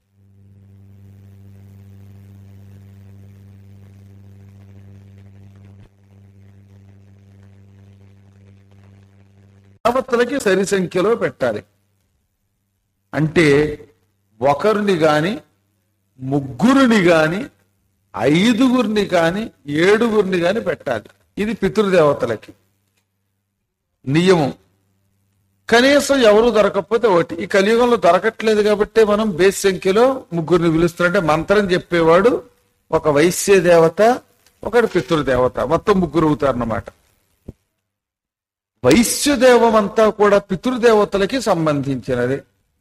దేవతలకి సరి సంఖ్యలో పెట్టాలి అంటే ఒకరిని గాని ముగ్గురిని గాని ఐదుగురిని గాని ఏడుగురిని గాని పెట్టాలి ఇది పితృదేవతలకి నియమం కనీసం ఎవరు దొరకకపోతే ఒకటి ఈ కలియుగంలో దొరకట్లేదు కాబట్టి మనం బేస్ సంఖ్యలో ముగ్గురిని పిలుస్తారంటే మంత్రం చెప్పేవాడు ఒక వైశ్య దేవత ఒకటి పితృదేవత మొత్తం ముగ్గురు అవుతారన్నమాట వైశ్యదేవం అంతా కూడా పితృదేవతలకి సంబంధించినది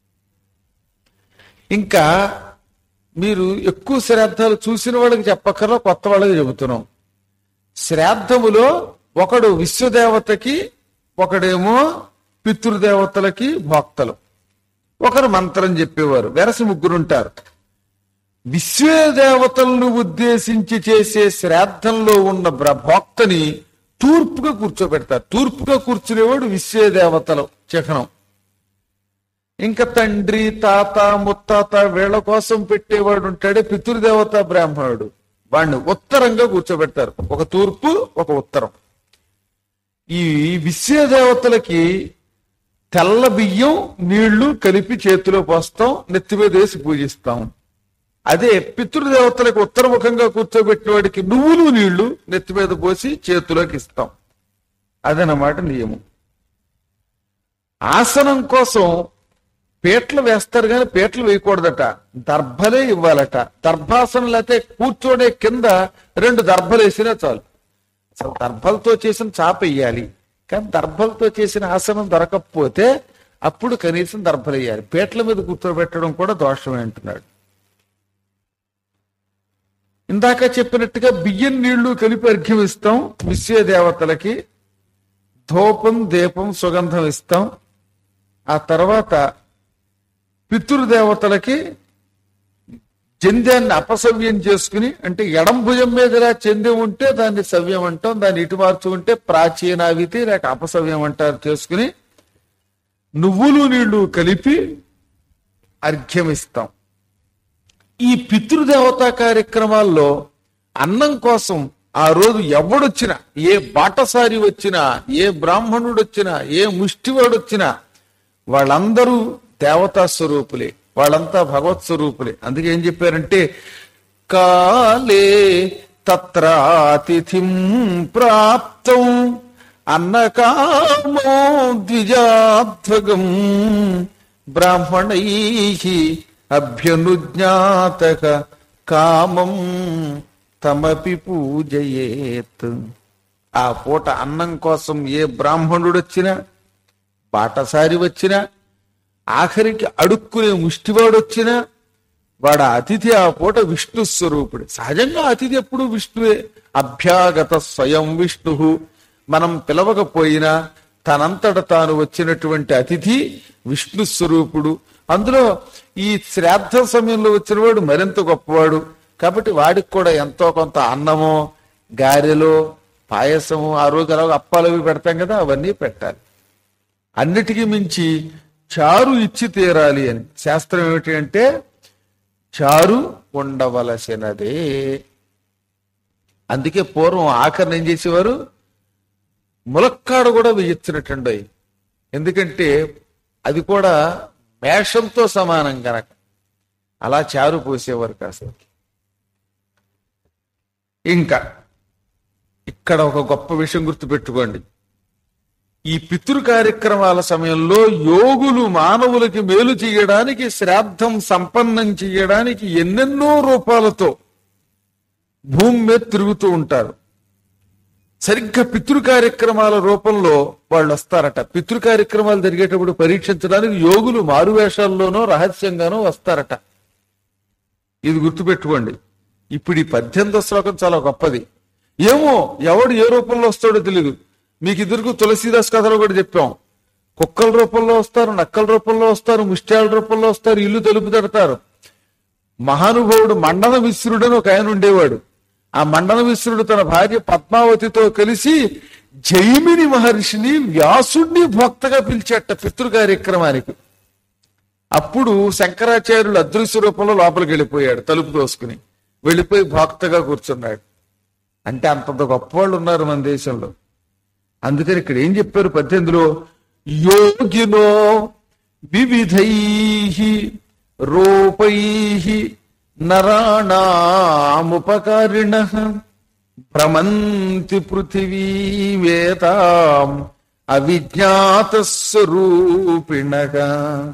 ఇంకా మీరు ఎక్కువ శ్రాద్ధాలు చూసిన వాళ్ళకి చెప్పక్కర్లో కొత్త వాళ్ళకి చెబుతున్నాం శ్రాద్ధములో ఒకడు విశ్వదేవతకి ఒకడేమో పితృదేవతలకి భోక్తలు ఒకరు మంత్రం చెప్పేవారు వెరసి ముగ్గురు ఉంటారు విశ్వదేవతలను ఉద్దేశించి చేసే శ్రాద్ధంలో ఉన్న బ్ర- భోక్తని తూర్పుగా కూర్చోబెడతారు తూర్పుగా కూర్చునేవాడు విశ్వదేవతలు చిహ్నం ఇంకా తండ్రి తాత ముత్తాత వీళ్ళ కోసం పెట్టేవాడు ఉంటాడే పితృదేవత బ్రాహ్మణుడు వాడిని ఉత్తరంగా కూర్చోబెడతారు ఒక తూర్పు ఒక ఉత్తరం ఈ విశ్వదేవతలకి తెల్ల బియ్యం నీళ్లు కలిపి చేతిలో పోస్తాం నెత్తి మీద వేసి పూజిస్తాం అదే పితృదేవతలకు ఉత్తరముఖంగా కూర్చోబెట్టిన వాడికి నువ్వులు నీళ్లు నెత్తి మీద పోసి చేతిలోకి ఇస్తాం అదనమాట నియమం ఆసనం కోసం పీటలు వేస్తారు కానీ పీటలు వేయకూడదట దర్భలే ఇవ్వాలట దర్భాసనం లేకపోతే కూర్చోడే కింద రెండు దర్భలు వేసినా చాలు అసలు దర్భలతో చేసిన చాప వేయాలి కానీ దర్భలతో చేసిన ఆసనం దొరకకపోతే అప్పుడు కనీసం దర్భలు వేయాలి పీటల మీద కూర్చోబెట్టడం కూడా దోషమే అంటున్నాడు ఇందాక చెప్పినట్టుగా బియ్యం నీళ్లు కలిపి అర్ఘ్యం ఇస్తాం విశ్వ దేవతలకి ధూపం దీపం సుగంధం ఇస్తాం ఆ తర్వాత పితృదేవతలకి జంధ్యాన్ని అపసవ్యం చేసుకుని అంటే ఎడం భుజం మీద ఇలా చెందెం ఉంటే దాన్ని సవ్యం అంటాం దాన్ని ఇటు మార్చుకుంటే ప్రాచీనావితి లేక అపసవ్యం అంటారు చేసుకుని నువ్వులు నీళ్లు కలిపి అర్ఘ్యమిస్తాం ఈ పితృదేవతా కార్యక్రమాల్లో అన్నం కోసం ఆ రోజు ఎవడొచ్చినా ఏ బాటసారి వచ్చినా ఏ బ్రాహ్మణుడు వచ్చినా ఏ ముష్టివాడు వచ్చినా వాళ్ళందరూ దేవతా స్వరూపులే వాళ్ళంతా భగవత్ స్వరూపులే అందుకే ఏం చెప్పారంటే కాలే తత్రాతిథిం ప్రాప్తం అన్నకామో ద్విజాధ్వగం బ్రాహ్మణై అభ్యనుజ్ఞాతక కామం తమపి పూజయేత్ ఆ పూట అన్నం కోసం ఏ బ్రాహ్మణుడు వచ్చినా బాటసారి వచ్చినా ఆఖరికి అడుక్కునే ముష్టివాడు వచ్చినా వాడు అతిథి ఆ పూట విష్ణు స్వరూపుడు సహజంగా అతిథి ఎప్పుడు విష్ణువే అభ్యాగత స్వయం విష్ణు మనం పిలవకపోయినా తనంతట తాను వచ్చినటువంటి అతిథి విష్ణు స్వరూపుడు అందులో ఈ శ్రాద్ధ సమయంలో వచ్చినవాడు మరింత గొప్పవాడు కాబట్టి వాడికి కూడా ఎంతో కొంత అన్నమో గారెలో పాయసము ఆ రోజు అలాగ అప్పాలు అవి పెడతాం కదా అవన్నీ పెట్టాలి అన్నిటికీ మించి చారు ఇచ్చి తీరాలి అని శాస్త్రం ఏమిటి అంటే చారు ఉండవలసినదే అందుకే పూర్వం ఆఖరిని ఏం చేసేవారు ములక్కాడ కూడా వేయించినట్టండి ఎందుకంటే అది కూడా మేషంతో సమానం గనక అలా చారు పోసేవారు కాస్త ఇంకా ఇక్కడ ఒక గొప్ప విషయం గుర్తుపెట్టుకోండి ఈ పితృ కార్యక్రమాల సమయంలో యోగులు మానవులకి మేలు చేయడానికి శ్రాద్ధం సంపన్నం చేయడానికి ఎన్నెన్నో రూపాలతో భూమి మీద తిరుగుతూ ఉంటారు సరిగ్గా పితృ కార్యక్రమాల రూపంలో వాళ్ళు వస్తారట పితృ కార్యక్రమాలు జరిగేటప్పుడు పరీక్షించడానికి యోగులు మారువేషాల్లోనో రహస్యంగానో వస్తారట ఇది గుర్తుపెట్టుకోండి ఇప్పుడు ఈ పద్దెనిమిదో శ్లోకం చాలా గొప్పది ఏమో ఎవడు ఏ రూపంలో వస్తాడో తెలియదు మీకు ఇద్దరికి తులసీదాస్ కథలో కూడా చెప్పాం కుక్కల రూపంలో వస్తారు నక్కల రూపంలో వస్తారు ముష్ట్యాల రూపంలో వస్తారు ఇల్లు తలుపు తడతారు మహానుభావుడు మండన మిశ్రుడని ఒక ఆయన ఉండేవాడు ఆ మండన మిశ్రుడు తన భార్య పద్మావతితో కలిసి జైమిని మహర్షిని వ్యాసుడిని భక్తగా పిలిచేట పితృ కార్యక్రమానికి అప్పుడు శంకరాచార్యులు అదృశ్య రూపంలో లోపలికి వెళ్ళిపోయాడు తలుపు దోసుకుని వెళ్ళిపోయి భక్తగా కూర్చున్నాడు అంటే అంతంత గొప్ప వాళ్ళు ఉన్నారు మన దేశంలో అందుకని ఇక్కడ ఏం చెప్పారు పద్దెనిమిదిలో యోగినో వివిధై రూపై నరాణాముపకారిణ భ్రమంతి పృథివీ వేతాం అవిజ్ఞాత స్వరూపిణగా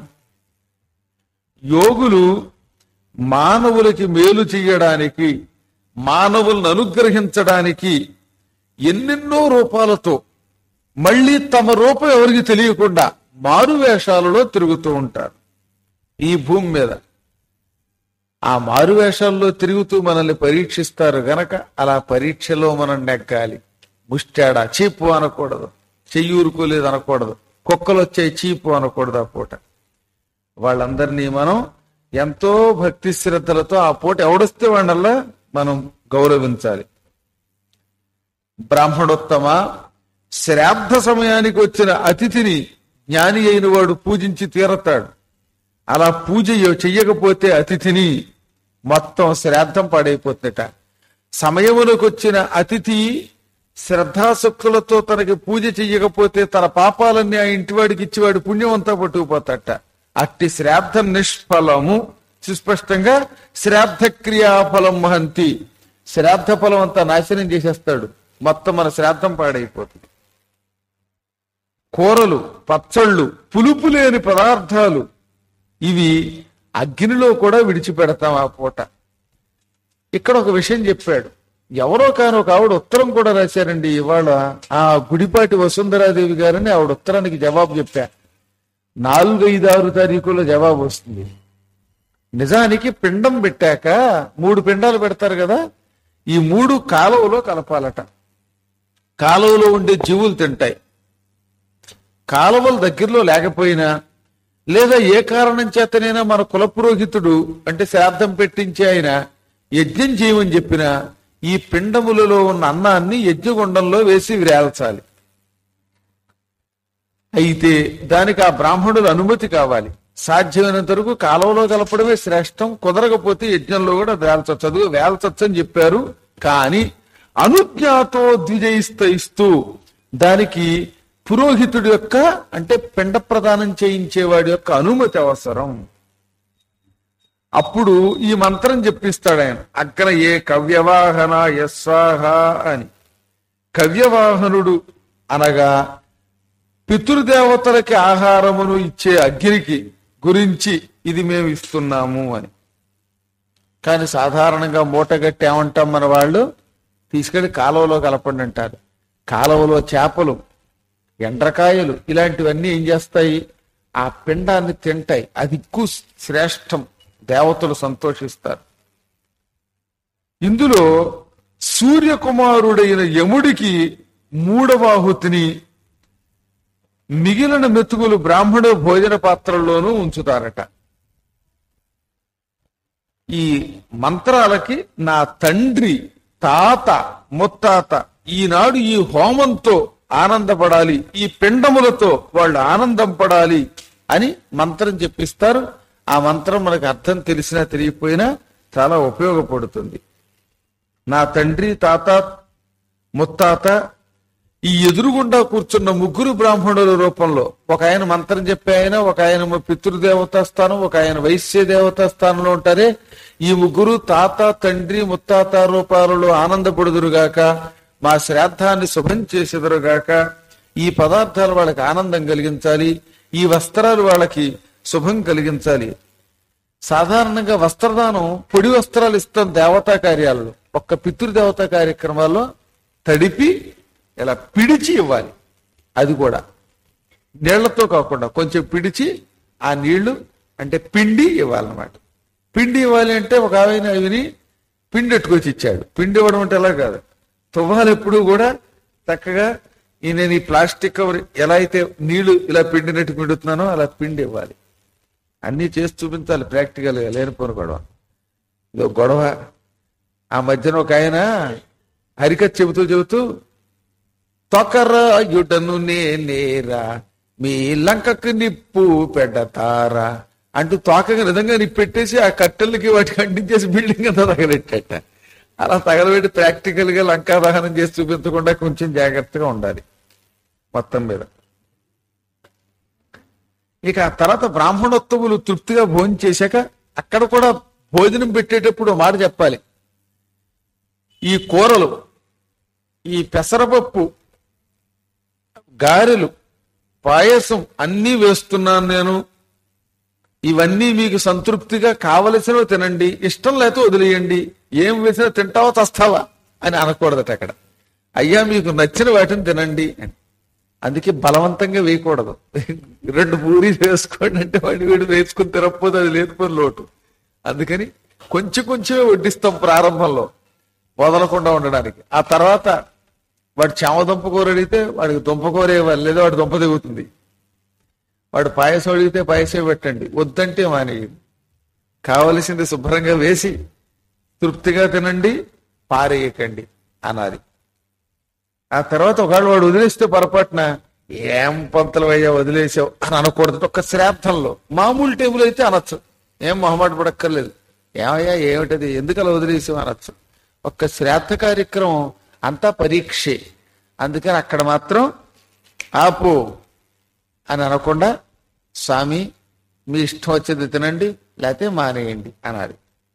యోగులు మానవులకి మేలు చేయడానికి మానవులను అనుగ్రహించడానికి ఎన్నెన్నో రూపాలతో మళ్ళీ తమ రూపం ఎవరికి తెలియకుండా మారు వేషాలలో తిరుగుతూ ఉంటారు ఈ భూమి మీద ఆ మారు వేషాల్లో తిరుగుతూ మనల్ని పరీక్షిస్తారు గనక అలా పరీక్షలో మనం నెగ్గాలి ముష్టాడ చీపు అనకూడదు చెయ్యూరుకోలేదు అనకూడదు కుక్కలు వచ్చాయి చీపు అనకూడదు ఆ పూట వాళ్ళందరినీ మనం ఎంతో భక్తి శ్రద్ధలతో ఆ పూట ఎవడొస్తే వాళ్ళల్లా మనం గౌరవించాలి బ్రాహ్మణోత్తమ శ్రాద్ధ సమయానికి వచ్చిన అతిథిని జ్ఞాని అయిన వాడు పూజించి తీరతాడు అలా పూజ చెయ్యకపోతే అతిథిని మొత్తం శ్రాద్ధం పాడైపోతుందట సమయములకు వచ్చిన అతిథి శ్రద్ధాసక్తులతో తనకి పూజ చెయ్యకపోతే తన పాపాలన్నీ ఆ ఇంటివాడికి ఇచ్చివాడి పుణ్యం అంతా పట్టుకుపోతాట అట్టి శ్రాద్ధ నిష్ఫలము సుస్పష్టంగా శ్రాద్ధ క్రియాఫలం మహంతి శ్రాద్ధ ఫలం అంతా నాశనం చేసేస్తాడు మొత్తం మన శ్రాద్ధం పాడైపోతుంది కూరలు పచ్చళ్ళు పులుపు లేని పదార్థాలు ఇవి అగ్నిలో కూడా విడిచిపెడతాం ఆ పూట ఇక్కడ ఒక విషయం చెప్పాడు ఎవరో కాని ఒక ఆవిడ ఉత్తరం కూడా రాశారండి ఇవాళ ఆ గుడిపాటి వసుంధరాదేవి గారని ఆవిడ ఉత్తరానికి జవాబు చెప్పా నాలుగు ఐదు ఆరు తారీఖులో జవాబు వస్తుంది నిజానికి పిండం పెట్టాక మూడు పిండాలు పెడతారు కదా ఈ మూడు కాలువలో కలపాలట కాలువలో ఉండే జీవులు తింటాయి కాలువలు దగ్గరలో లేకపోయినా లేదా ఏ కారణం చేతనైనా మన కులపురోహితుడు అంటే శ్రాద్ధం పెట్టించి ఆయన యజ్ఞం చేయమని చెప్పిన ఈ పిండములలో ఉన్న అన్నాన్ని యజ్ఞగుండంలో వేసి విరేల్చాలి అయితే దానికి ఆ బ్రాహ్మణుల అనుమతి కావాలి సాధ్యమైనంత వరకు కాలంలో కలపడమే శ్రేష్టం కుదరకపోతే యజ్ఞంలో కూడా వేల్చొచ్చు చదువు వేల్చొచ్చు అని చెప్పారు కానీ అనుజ్ఞాతో ద్విజయిస్తూ దానికి పురోహితుడి యొక్క అంటే పిండ ప్రదానం చేయించేవాడి యొక్క అనుమతి అవసరం అప్పుడు ఈ మంత్రం చెప్పిస్తాడు ఆయన అక్కడ ఏ కవ్యవాహన యస్వాహ అని కవ్యవాహనుడు అనగా పితృదేవతలకి ఆహారమును ఇచ్చే అగ్నికి గురించి ఇది మేము ఇస్తున్నాము అని కానీ సాధారణంగా మూటగట్టి ఏమంటాం మన వాళ్ళు తీసుకెళ్లి కాలువలో కలపండి అంటారు కాలువలో చేపలు ఎండ్రకాయలు ఇలాంటివన్నీ ఏం చేస్తాయి ఆ పిండాన్ని తింటాయి అది ఎక్కువ శ్రేష్టం దేవతలు సంతోషిస్తారు ఇందులో సూర్యకుమారుడైన యముడికి మూడవాహుతిని మిగిలిన మెతుకులు బ్రాహ్మణ భోజన పాత్రల్లోనూ ఉంచుతారట ఈ మంత్రాలకి నా తండ్రి తాత ముత్తాత ఈనాడు ఈ హోమంతో ఆనందపడాలి ఈ పిండములతో వాళ్ళు ఆనందం పడాలి అని మంత్రం చెప్పిస్తారు ఆ మంత్రం మనకు అర్థం తెలిసినా తెలియకపోయినా చాలా ఉపయోగపడుతుంది నా తండ్రి తాత ముత్తాత ఈ ఎదురుగుండా కూర్చున్న ముగ్గురు బ్రాహ్మణుల రూపంలో ఒక ఆయన మంత్రం చెప్పే ఆయన ఒక ఆయన పితృదేవతా స్థానం ఒక ఆయన వైశ్య దేవతా స్థానంలో ఉంటారే ఈ ముగ్గురు తాత తండ్రి ముత్తాత రూపాలలో ఆనందపడుదురుగాక మా శ్రాద్ధాన్ని శుభం చేసెదురుగాక ఈ పదార్థాలు వాళ్ళకి ఆనందం కలిగించాలి ఈ వస్త్రాలు వాళ్ళకి శుభం కలిగించాలి సాధారణంగా వస్త్రదానం పొడి వస్త్రాలు ఇస్తాం దేవతా కార్యాలలో ఒక్క పితృదేవతా కార్యక్రమాల్లో తడిపి ఇలా పిడిచి ఇవ్వాలి అది కూడా నీళ్లతో కాకుండా కొంచెం పిడిచి ఆ నీళ్లు అంటే పిండి ఇవ్వాలన్నమాట పిండి ఇవ్వాలి అంటే ఒక ఆయన విని పిండి ఎట్టుకొచ్చి ఇచ్చాడు పిండి ఇవ్వడం అంటే ఎలా కాదు తువ్వాలు ఎప్పుడు కూడా చక్కగా ఈ నేను ఈ ప్లాస్టిక్ కవర్ ఎలా అయితే నీళ్లు ఇలా పిండినట్టు పిండుతున్నానో అలా పిండి ఇవ్వాలి అన్నీ చేసి చూపించాలి ప్రాక్టికల్గా లేనిపోని గొడవ ఇదో గొడవ ఆ మధ్యన ఒక ఆయన హరికత్ చెబుతూ చెబుతూ తొకరాయుడను నేనేరా మీ లంకకు నిప్పు పెడతారా అంటూ తోకగా నిజంగా నిప్పు పెట్టేసి ఆ కట్టెలకి వాటికి అంటించేసి బిల్డింగ్ అంతా తగలెట్టట అలా తగలబెట్టి ప్రాక్టికల్ గా లంకా దహనం చేసి చూపించకుండా కొంచెం జాగ్రత్తగా ఉండాలి మొత్తం మీద ఇక ఆ తర్వాత బ్రాహ్మణోత్తములు తృప్తిగా భోజనం చేశాక అక్కడ కూడా భోజనం పెట్టేటప్పుడు ఓ మాట చెప్పాలి ఈ కూరలు ఈ పెసరపప్పు గారెలు పాయసం అన్నీ వేస్తున్నాను నేను ఇవన్నీ మీకు సంతృప్తిగా కావలసినవి తినండి ఇష్టం లేకపోతే వదిలేయండి ఏం వేసినా తింటావా చస్తావా అని అనకూడదట అక్కడ అయ్యా మీకు నచ్చిన వాటిని తినండి అని అందుకే బలవంతంగా వేయకూడదు రెండు పూరీలు వేసుకోండి అంటే వాడి వీడు వేసుకుని తినకపోతే అది లేదు పని లోటు అందుకని కొంచెం కొంచెమే వడ్డిస్తాం ప్రారంభంలో వదలకుండా ఉండడానికి ఆ తర్వాత వాడు చామదుంప కూర అడిగితే వాడికి దుంప కూర ఇవ్వాలి లేదా వాడు దుంప దిగుతుంది వాడు పాయసం అడిగితే పాయసం పెట్టండి వద్దంటే మానేయండి కావలసింది శుభ్రంగా వేసి తృప్తిగా తినండి పారేయకండి అనాలి ఆ తర్వాత ఒకవేళ వాడు వదిలేస్తే పొరపాటున ఏం పంతలు అయ్యా వదిలేసావు అని అనకూడదు ఒక్క శ్రాద్ధంలో మామూలు టేబుల్ అయితే అనొచ్చు ఏం మొహమాట పడక్కర్లేదు ఏమయ్యా ఏమిటది ఎందుకు అలా వదిలేసావు అనొచ్చు ఒక్క శ్రాద్ధ కార్యక్రమం అంతా పరీక్షే అందుకని అక్కడ మాత్రం ఆపు అని అనకుండా స్వామి మీ ఇష్టం వచ్చేది తినండి లేకపోతే మానేయండి అనాలి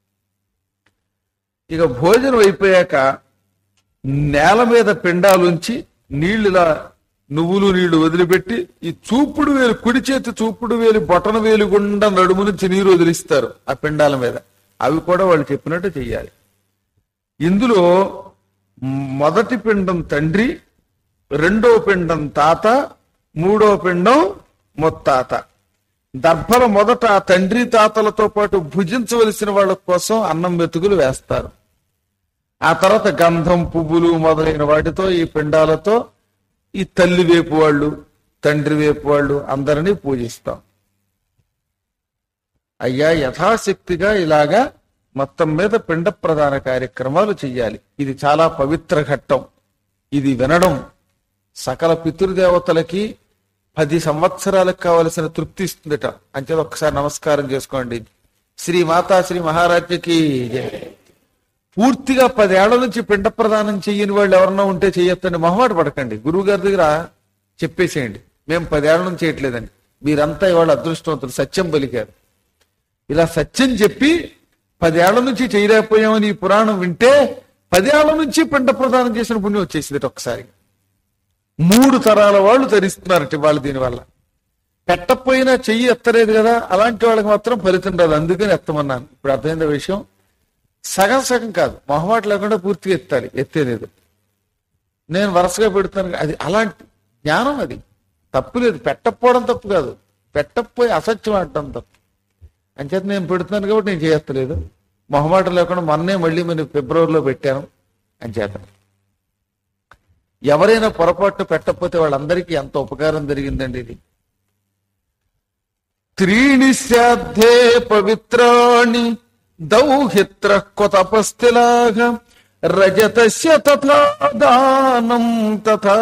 ఇక భోజనం అయిపోయాక నేల మీద పిండాలుంచి నీళ్ళులా నువ్వులు నీళ్లు వదిలిపెట్టి ఈ చూపుడు వేలు కుడి చేతి చూపుడు వేలు బొటన వేలు గుండా నడుము నుంచి నీరు వదిలిస్తారు ఆ పిండాల మీద అవి కూడా వాళ్ళు చెప్పినట్టు చెయ్యాలి ఇందులో మొదటి పిండం తండ్రి రెండో పిండం తాత మూడో పిండం ముత్తాత దర్భల మొదట ఆ తండ్రి తాతలతో పాటు భుజించవలసిన వాళ్ళ కోసం అన్నం వెతుకులు వేస్తారు ఆ తర్వాత గంధం పువ్వులు మొదలైన వాటితో ఈ పిండాలతో ఈ తల్లి వేపు వాళ్ళు తండ్రి వేపు వాళ్ళు అందరినీ పూజిస్తాం అయ్యా యథాశక్తిగా ఇలాగా మొత్తం మీద పిండ ప్రధాన కార్యక్రమాలు చెయ్యాలి ఇది చాలా పవిత్ర ఘట్టం ఇది వినడం సకల పితృదేవతలకి పది సంవత్సరాలకు కావలసిన తృప్తి ఇస్తుందట అంతే ఒక్కసారి నమస్కారం చేసుకోండి శ్రీ మాతా శ్రీ మహారాజ్యకి జయ. పూర్తిగా పదేళ్ల నుంచి పిండ ప్రదానం చెయ్యని వాళ్ళు ఎవరన్నా ఉంటే చెయ్యొద్దండి మొహమాట పడకండి గురువు గారి దగ్గర చెప్పేసేయండి మేము పదేళ్ల నుంచి చేయట్లేదండి మీరంతా ఇవాళ అదృష్టవంతులు సత్యం పలికారు ఇలా సత్యం చెప్పి పదేళ్ల నుంచి చేయలేకపోయామని ఈ పురాణం వింటే పదేళ్ల నుంచి పిండ ప్రదానం చేసిన పుణ్యం వచ్చేసింది ఒక్కసారి మూడు తరాల వాళ్ళు తరిస్తున్నారట వాళ్ళు దీనివల్ల పెట్టకపోయినా చెయ్యి ఎత్తలేదు కదా అలాంటి వాళ్ళకి మాత్రం ఫలితం రాదు అందుకని ఎత్తమన్నాను ఇప్పుడు అర్థమైంది విషయం సగం సగం కాదు మొహమాట లేకుండా పూర్తిగా ఎత్తాలి ఎత్తేలేదు నేను వరుసగా పెడుతాను అది అలాంటి జ్ఞానం అది తప్పు లేదు పెట్టకపోవడం తప్పు కాదు పెట్టకపోయి అసత్యం ఆడటం తప్పు అంచేత నేను పెడుతున్నాను కాబట్టి నేను చేయత్తలేదు మొహమాట లేకుండా మొన్నే మళ్ళీ మరి ఫిబ్రవరిలో పెట్టాను అంచేత ఎవరైనా పొరపాటు పెట్టకపోతే వాళ్ళందరికీ ఎంత ఉపకారం జరిగిందండి ఇది త్రీణి శ్రాద్ధే పవిత్రాణి దౌహిత్ర కొతపస్థిలాగ రజతస్య తథా దానం తథా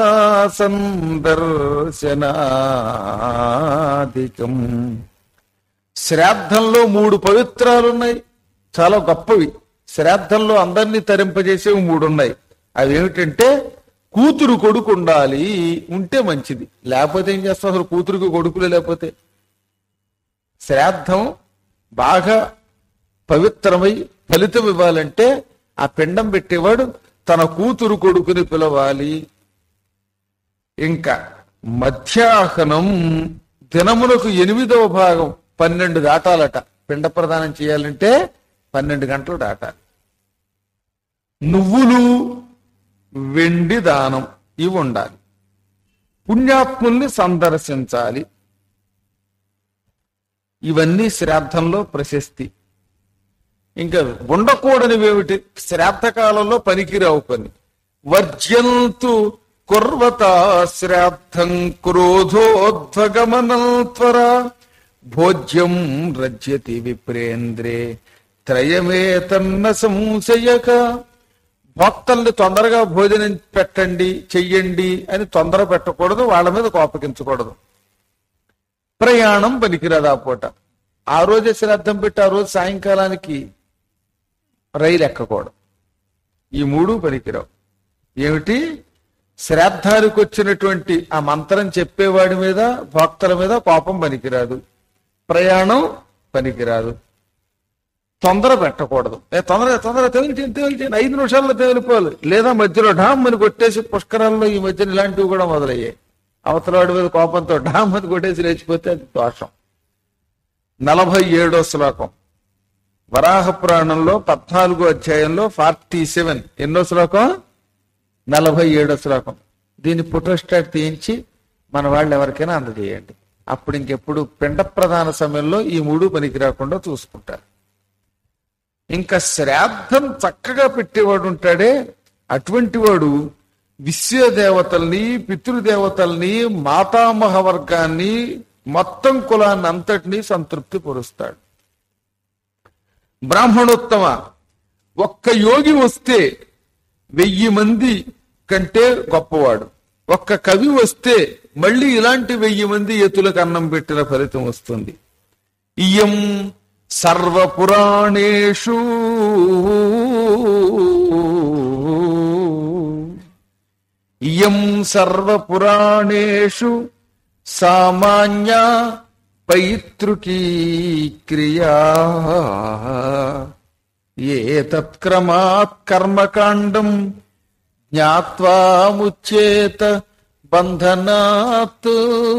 సందర్శనాధికం శ్రాద్ధంలో మూడు పవిత్రాలున్నాయి చాలా గొప్పవి శ్రాద్ధంలో అందరినీ తరింపజేసేవి మూడు ఉన్నాయి అవి ఏమిటంటే కూతురు కొడుకు ఉండాలి ఉంటే మంచిది లేకపోతే ఏం చేస్తాం అసలు కూతురుకు కొడుకులే లేకపోతే శ్రాద్ధం బాగా పవిత్రమై ఫలితం ఇవ్వాలంటే ఆ పిండం పెట్టేవాడు తన కూతురు కొడుకుని పిలవాలి ఇంకా మధ్యాహ్నం దినమునకు ఎనిమిదవ భాగం పన్నెండు దాటాలట పిండ ప్రదానం చేయాలంటే పన్నెండు గంటలు దాటాలి నువ్వులు వెండి దానం ఇవి ఉండాలి పుణ్యాత్ముల్ని సందర్శించాలి ఇవన్నీ శ్రాద్ధంలో ప్రశస్తి ఇంకా ఉండకూడనివేమిటి శ్రాద్ధ కాలంలో పనికిరావు పని వర్జ్యంతు కుర్వత శ్రాద్ధం క్రోధోద్వగమనంత్వర భోజ్యం రజ్యతి విప్రేంద్రే త్రయమే తన్న సంశయక భక్తుల్ని తొందరగా భోజనం పెట్టండి చెయ్యండి అని తొందర పెట్టకూడదు వాళ్ళ మీద కోపగించకూడదు ప్రయాణం పనికిరాదు ఆ పూట ఆ రోజే శ్రాద్ధం పెట్టి ఆ రోజు సాయంకాలానికి రైలు ఎక్కకూడదు ఈ మూడు పనికిరావు ఏమిటి శ్రాద్ధానికి వచ్చినటువంటి ఆ మంత్రం చెప్పేవాడి మీద భక్తుల మీద కోపం పనికిరాదు ప్రయాణం పనికిరాదు తొందర పెట్టకూడదు ఏ తొందర తొందర తేలిచి తేలిచి ఐదు నిమిషాల్లో తేలిపోవాలి లేదా మధ్యలో ఢామ్ అని కొట్టేసి పుష్కరాల్లో ఈ మధ్యన ఇలాంటివి కూడా మొదలయ్యాయి అవతలవాడి మీద కోపంతో ఢామ్ అని కొట్టేసి లేచిపోతే అది దోషం నలభై ఏడో శ్లోకం వరాహ పురాణంలో పద్నాలుగో అధ్యాయంలో ఫార్టీ సెవెన్ ఎన్నో శ్లోకం నలభై ఏడో శ్లోకం దీన్ని ఫోటోస్టాట్ తీయించి మన వాళ్ళు ఎవరికైనా అందజేయండి అప్పుడు ఇంకెప్పుడు పిండ ప్రధాన సమయంలో ఈ మూడు పనికి రాకుండా చూసుకుంటారు ఇంకా శ్రాద్ధం చక్కగా పెట్టేవాడు ఉంటాడే అటువంటి వాడు విశ్వదేవతల్ని పితృదేవతల్ని మాతామహ వర్గాన్ని మొత్తం కులాన్ని అంతటినీ సంతృప్తి పరుస్తాడు బ్రాహ్మణోత్తమ ఒక్క యోగి వస్తే వెయ్యి మంది కంటే గొప్పవాడు ఒక్క కవి వస్తే మళ్ళీ ఇలాంటి వెయ్యి మంది ఎతులకు అన్నం పెట్టిన ఫలితం వస్తుంది ఇయం సర్వపురాణేషు ఇయం సర్వపురాణేషు సామాన్య పైతృకీ క్రియా ఏ తత్క్రమాత్ కర్మకాండం జ్ఞాత్వా ముచ్చేత బంధనాత్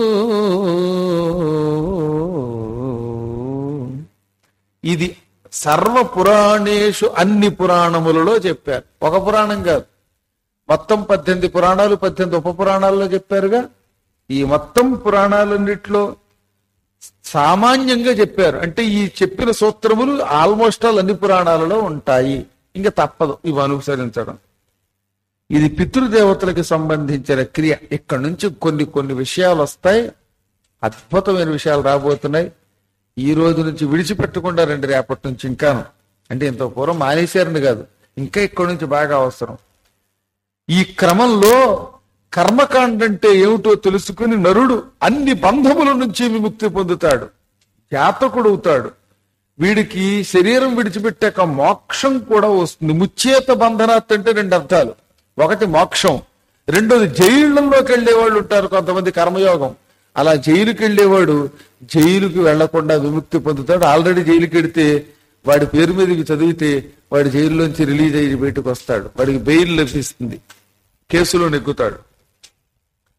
ఇది సర్వ పురాణేషు అన్ని పురాణములలో చెప్పారు ఒక పురాణం కాదు మొత్తం పద్దెనిమిది పురాణాలు పద్దెనిమిది ఉప పురాణాల్లో చెప్పారుగా ఈ మొత్తం పురాణాలన్నిట్లో సామాన్యంగా చెప్పారు అంటే ఈ చెప్పిన సూత్రములు ఆల్మోస్ట్ ఆల్ అన్ని పురాణాలలో ఉంటాయి ఇంకా తప్పదు ఇవి అనుసరించడం ఇది పితృదేవతలకు సంబంధించిన క్రియ ఇక్కడ నుంచి కొన్ని కొన్ని విషయాలు వస్తాయి అద్భుతమైన విషయాలు రాబోతున్నాయి ఈ రోజు నుంచి విడిచిపెట్టకుండా రండి రేపటి నుంచి ఇంకాను అంటే ఇంత పూర్వం మానేశారని కాదు ఇంకా ఇక్కడ నుంచి బాగా అవసరం ఈ క్రమంలో కర్మకాండ అంటే ఏమిటో తెలుసుకుని నరుడు అన్ని బంధముల నుంచి విముక్తి పొందుతాడు జాతకుడు అవుతాడు వీడికి శరీరం విడిచిపెట్టాక మోక్షం కూడా వస్తుంది ముచ్చేత బంధనాత్ అంటే రెండు అర్థాలు ఒకటి మోక్షం రెండోది జైళ్ళలోకి వెళ్ళేవాళ్ళు ఉంటారు కొంతమంది కర్మయోగం అలా జైలుకి వెళ్ళేవాడు జైలుకి వెళ్లకుండా విముక్తి పొందుతాడు ఆల్రెడీ జైలుకి వెడితే వాడి పేరు మీదకి చదివితే వాడి జైల్లోంచి రిలీజ్ అయ్యి బయటకు వస్తాడు వాడికి బెయిల్ లభిస్తుంది కేసులో నెగ్గుతాడు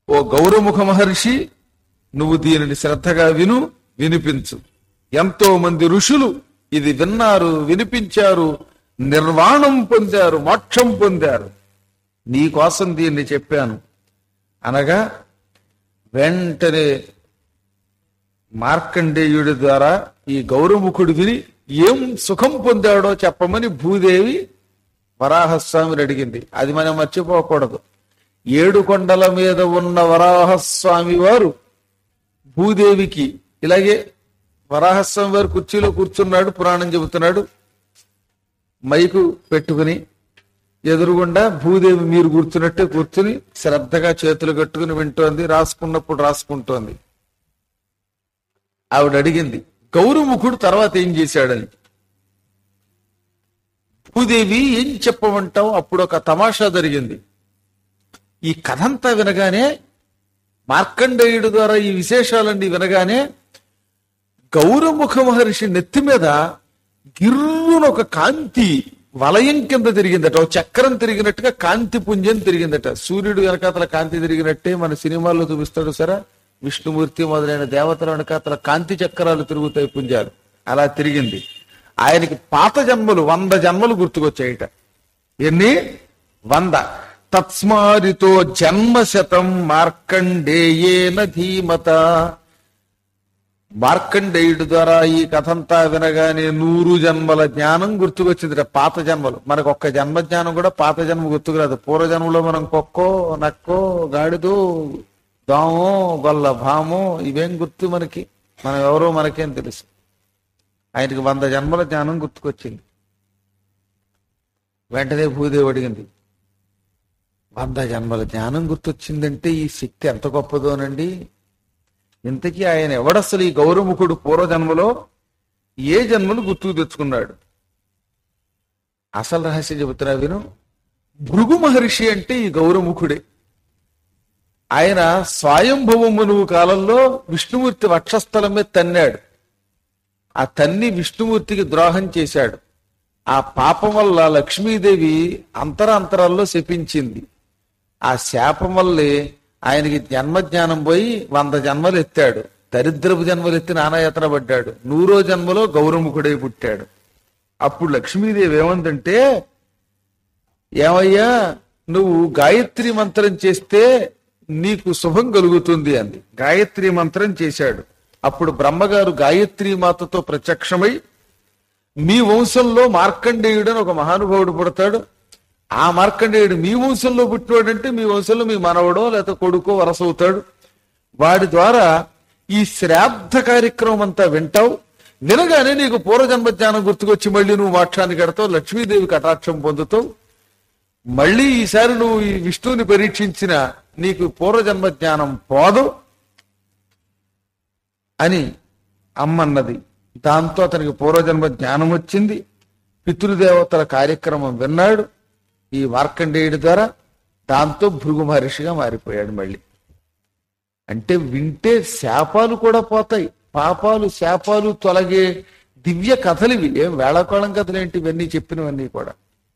ఓ గౌరముఖ మహర్షి నువ్వు దీనిని శ్రద్ధగా విను వినిపించు ఎంతో మంది ఋషులు ఇది విన్నారు వినిపించారు నిర్వాణం పొందారు మోక్షం పొందారు నీ కోసం దీన్ని చెప్పాను అనగా వెంటనే మార్కండేయుడి ద్వారా ఈ గౌరముఖుడు విని ఏం సుఖం పొందాడో చెప్పమని భూదేవి వరాహస్వామిని అడిగింది అది మనం మర్చిపోకూడదు ఏడు కొండల మీద ఉన్న వరాహస్వామి వారు భూదేవికి ఇలాగే వరాహస్వామి వారు కుర్చీలో కూర్చున్నాడు పురాణం చెబుతున్నాడు మైకు పెట్టుకుని ఎదురుగుండా భూదేవి మీరు కూర్చున్నట్టే కూర్చుని శ్రద్ధగా చేతులు కట్టుకుని వింటోంది రాసుకున్నప్పుడు రాసుకుంటోంది ఆవిడ అడిగింది గౌరముఖుడు తర్వాత ఏం చేశాడని భూదేవి ఏం చెప్పమంటావు అప్పుడు ఒక తమాషా జరిగింది ఈ కథంతా వినగానే మార్కండేయుడు ద్వారా ఈ విశేషాలన్నీ వినగానే గౌరముఖ మహర్షి నెత్తి మీద గిర్రున ఒక కాంతి వలయం కింద తిరిగిందట ఒక చక్రం తిరిగినట్టుగా కాంతి పుంజం తిరిగిందట సూర్యుడు వెనకాతల కాంతి తిరిగినట్టే మన సినిమాల్లో చూపిస్తాడు సరే విష్ణుమూర్తి మొదలైన దేవతల వెనకాతల కాంతి చక్రాలు తిరుగుతాయి పుంజాలు అలా తిరిగింది ఆయనకి పాత జన్మలు వంద జన్మలు గుర్తుకొచ్చాయిట ఎన్ని వంద తత్స్మారితో జన్మశతం మార్కండేయేన ధీమత మార్కండేయుడి ద్వారా ఈ కథంతా వినగానే నూరు జన్మల జ్ఞానం గుర్తుకొచ్చింది పాత జన్మలు మనకు ఒక్క జన్మ జ్ఞానం కూడా పాత జన్మ గుర్తుకురాదు పూర్వ జన్మలో మనం కుక్కో నక్కో గాడిదో దోమో గొల్ల భామో ఇవేం గుర్తు మనకి మనం ఎవరో మనకేం తెలుసు ఆయనకి వంద జన్మల జ్ఞానం గుర్తుకొచ్చింది వెంటనే భూదేవి అడిగింది వంద జన్మల జ్ఞానం గుర్తొచ్చిందంటే ఈ శక్తి ఎంత గొప్పదోనండి ఇంతకీ ఆయన ఎవడసలు ఈ గౌరముఖుడు పూర్వజన్మలో ఏ జన్మలు గుర్తుకు తెచ్చుకున్నాడు అసలు రహస్యం చెబుతున్నా విను భృగు మహర్షి అంటే ఈ గౌరముఖుడే ఆయన స్వయంభవమునువు కాలంలో విష్ణుమూర్తి వక్షస్థలం మీద తన్నాడు ఆ తన్ని విష్ణుమూర్తికి ద్రోహం చేశాడు ఆ పాపం వల్ల లక్ష్మీదేవి అంతరాంతరాల్లో శపించింది ఆ శాపం వల్లే ఆయనకి జన్మజ్ఞానం పోయి వంద జన్మలు ఎత్తాడు దరిద్రపు జన్మలు ఎత్తి నానాయాత్ర పడ్డాడు నూరో జన్మలో గౌరముఖుడై పుట్టాడు అప్పుడు లక్ష్మీదేవి ఏమందంటే ఏమయ్యా నువ్వు గాయత్రి మంత్రం చేస్తే నీకు శుభం కలుగుతుంది అంది గాయత్రి మంత్రం చేశాడు అప్పుడు బ్రహ్మగారు గాయత్రి మాతతో ప్రత్యక్షమై మీ వంశంలో మార్కండేయుడు అని ఒక మహానుభావుడు పుడతాడు ఆ మార్కండేయుడు మీ వంశంలో పుట్టినవాడంటే మీ వంశంలో మీ మనవడో లేకపోతే కొడుకో వరసవుతాడు వాడి ద్వారా ఈ శ్రాద్ధ కార్యక్రమం అంతా వింటావు వినగానే నీకు పూర్వజన్మ జ్ఞానం గుర్తుకొచ్చి మళ్ళీ నువ్వు మోక్షానికి కడతావు లక్ష్మీదేవి కటాక్షం పొందుతావు మళ్ళీ ఈసారి నువ్వు ఈ విష్ణువుని పరీక్షించిన నీకు పూర్వజన్మ జ్ఞానం పోదు అని అమ్మన్నది దాంతో అతనికి పూర్వజన్మ జ్ఞానం వచ్చింది పితృదేవతల కార్యక్రమం విన్నాడు ఈ మార్కండేయుడి ద్వారా దాంతో భృగు మహర్షిగా మారిపోయాడు మళ్ళీ అంటే వింటే శాపాలు కూడా పోతాయి పాపాలు శాపాలు తొలగే దివ్య కథలు ఇవి ఏం వేళాకోళం కథలు ఏంటి ఇవన్నీ చెప్పినవన్నీ కూడా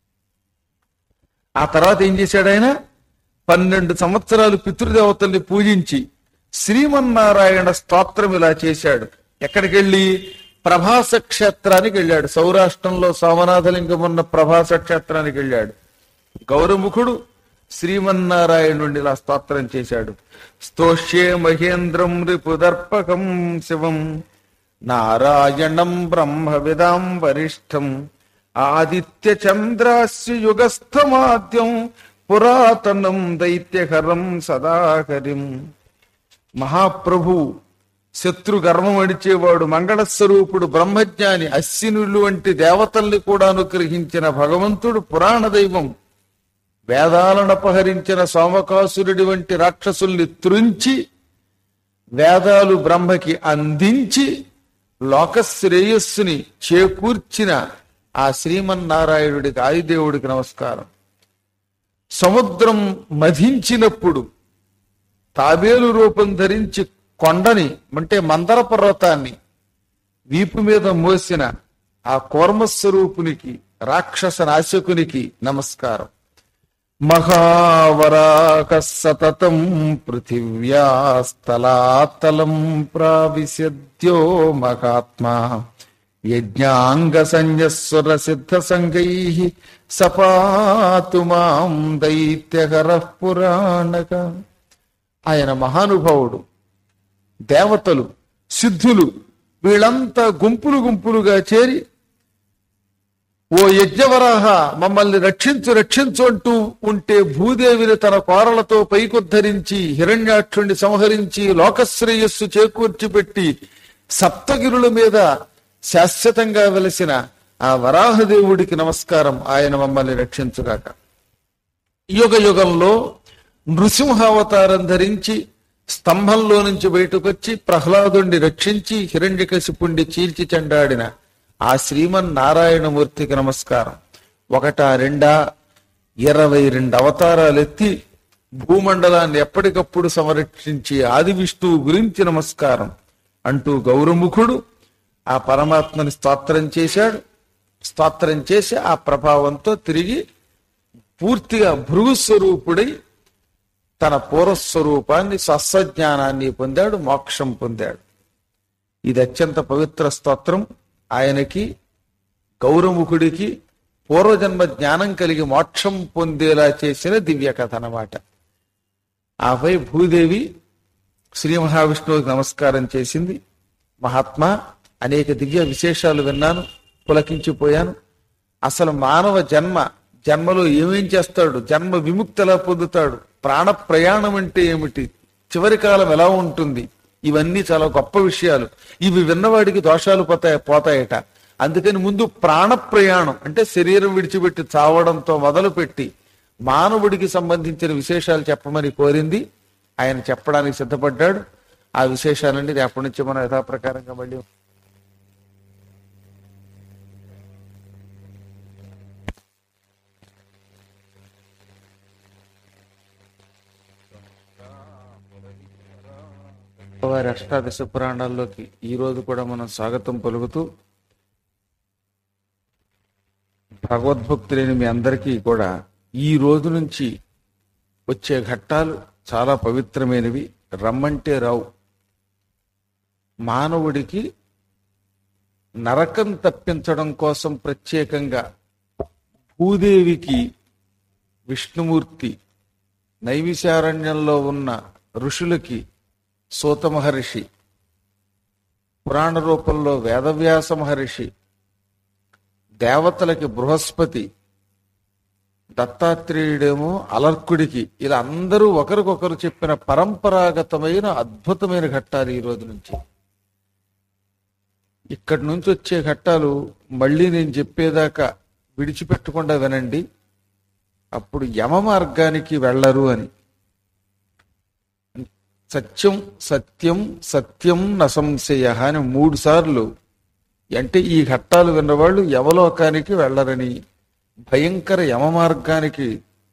ఆ తర్వాత ఏం చేశాడు ఆయన పన్నెండు సంవత్సరాలు పితృదేవతల్ని పూజించి శ్రీమన్నారాయణ స్తోత్రం ఇలా చేశాడు ఎక్కడికి వెళ్ళి ప్రభాస క్షేత్రానికి వెళ్ళాడు సౌరాష్ట్రంలో సోమనాథలింగం ఉన్న ప్రభాస క్షేత్రానికి వెళ్ళాడు గౌరముఖుడు శ్రీమన్నారాయణుడిని ఇలా స్తోత్రం చేశాడు స్తోష్యే మహేంద్రం రిపుదర్పకం శివం నారాయణం బ్రహ్మ విదాం వరిష్టం ఆదిత్య చంద్రాస్య యుగస్థమాద్యం పురాతనం దైత్యహరం సదాహరిం మహాప్రభు శత్రు గర్వం అడిచేవాడు మంగళస్వరూపుడు బ్రహ్మజ్ఞాని అశ్వినులు వంటి దేవతల్ని కూడా అనుగ్రహించిన భగవంతుడు పురాణ దైవం వేదాలను అపహరించిన సోమకాసురుడి వంటి రాక్షసుల్ని త్రుంచి వేదాలు బ్రహ్మకి అందించి లోక శ్రేయస్సుని చేకూర్చిన ఆ శ్రీమన్నారాయణుడికి ఆదిదేవుడికి నమస్కారం సముద్రం మధించినప్పుడు తాబేలు రూపం ధరించి కొండని అంటే మందర పర్వతాన్ని వీపు మీద మోసిన ఆ కూర్మస్వరూపునికి రాక్షస నాశకునికి నమస్కారం మహావరాక సతతం పృథివ్యాస్తలాతలం ప్రావిశద్యో మహాత్మా యజ్ఞాంగ సంయస్వర సిద్ధ సంగై సపాతు మాం దైత్యహర పురాణక ఆయన మహానుభావుడు దేవతలు సిద్ధులు వీళ్ళంతా గుంపులు గుంపులుగా చేరి ఓ యజ్ఞవరాహ మమ్మల్ని రక్షించు రక్షించు అంటూ ఉంటే భూదేవిని తన కోరలతో పైకొద్ధరించి హిరణ్యాక్షుణ్ణి సంహరించి లోకశ్రేయస్సు చేకూర్చి పెట్టి సప్తగిరుల మీద శాశ్వతంగా వెలసిన ఆ వరాహదేవుడికి నమస్కారం ఆయన మమ్మల్ని రక్షించుగాక యుగ యుగంలో నృసింహావతారం ధరించి స్తంభంలో నుంచి బయటకొచ్చి ప్రహ్లాదుణ్ణి రక్షించి హిరణ్యకశిపుణ్ణి చీల్చి చెండాడిన ఆ శ్రీమన్ నారాయణమూర్తికి నమస్కారం ఒకటా రెండా ఇరవై రెండు అవతారాలు ఎత్తి భూమండలాన్ని ఎప్పటికప్పుడు సంరక్షించి ఆది విష్ణువు గురించి నమస్కారం అంటూ గౌరముఖుడు ఆ పరమాత్మని స్తోత్రం చేశాడు స్తోత్రం చేసి ఆ ప్రభావంతో తిరిగి పూర్తిగా భృగు స్వరూపుడై తన పూర్వస్వరూపాన్ని స్వస్వజ్ఞానాన్ని పొందాడు మోక్షం పొందాడు ఇది అత్యంత పవిత్ర స్తోత్రం ఆయనకి గౌరముఖుడికి పూర్వజన్మ జ్ఞానం కలిగి మోక్షం పొందేలా చేసిన దివ్య కథ అన్నమాట ఆపై భూదేవి శ్రీ మహావిష్ణువుకి నమస్కారం చేసింది మహాత్మా అనేక దివ్య విశేషాలు విన్నాను పులకించిపోయాను అసలు మానవ జన్మ జన్మలో ఏమేం చేస్తాడు జన్మ విముక్తి ఎలా పొందుతాడు ప్రాణ ప్రయాణం అంటే ఏమిటి చివరి కాలం ఎలా ఉంటుంది ఇవన్నీ చాలా గొప్ప విషయాలు ఇవి విన్నవాడికి దోషాలు పోతాయి పోతాయట అందుకని ముందు ప్రాణ ప్రయాణం అంటే శరీరం విడిచిపెట్టి చావడంతో మొదలుపెట్టి మానవుడికి సంబంధించిన విశేషాలు చెప్పమని కోరింది ఆయన చెప్పడానికి సిద్ధపడ్డాడు ఆ విశేషాలన్నీ రేపటి నుంచి మనం యథాప్రకారంగా మళ్ళీ వారి అష్టాదశ పురాణాల్లోకి ఈ రోజు కూడా మనం స్వాగతం పలుకుతూ భగవద్భక్తులైన మీ అందరికీ కూడా ఈ రోజు నుంచి వచ్చే ఘట్టాలు చాలా పవిత్రమైనవి రమ్మంటే రావు మానవుడికి నరకం తప్పించడం కోసం ప్రత్యేకంగా భూదేవికి విష్ణుమూర్తి నైవిశారణ్యంలో ఉన్న ఋషులకి సూత మహర్షి పురాణ రూపంలో వేదవ్యాస మహర్షి దేవతలకి బృహస్పతి దత్తాత్రేయుడేమో అలర్కుడికి ఇలా అందరూ ఒకరికొకరు చెప్పిన పరంపరాగతమైన అద్భుతమైన ఘట్టాలు ఈ రోజు నుంచి ఇక్కడి నుంచి వచ్చే ఘట్టాలు మళ్ళీ నేను చెప్పేదాకా విడిచిపెట్టకుండా వినండి అప్పుడు యమ మార్గానికి వెళ్ళరు అని సత్యం సత్యం సత్యం నసంశయ అని మూడు సార్లు అంటే ఈ ఘట్టాలు విన్నవాళ్ళు యమలోకానికి వెళ్ళరని భయంకర యమ మార్గానికి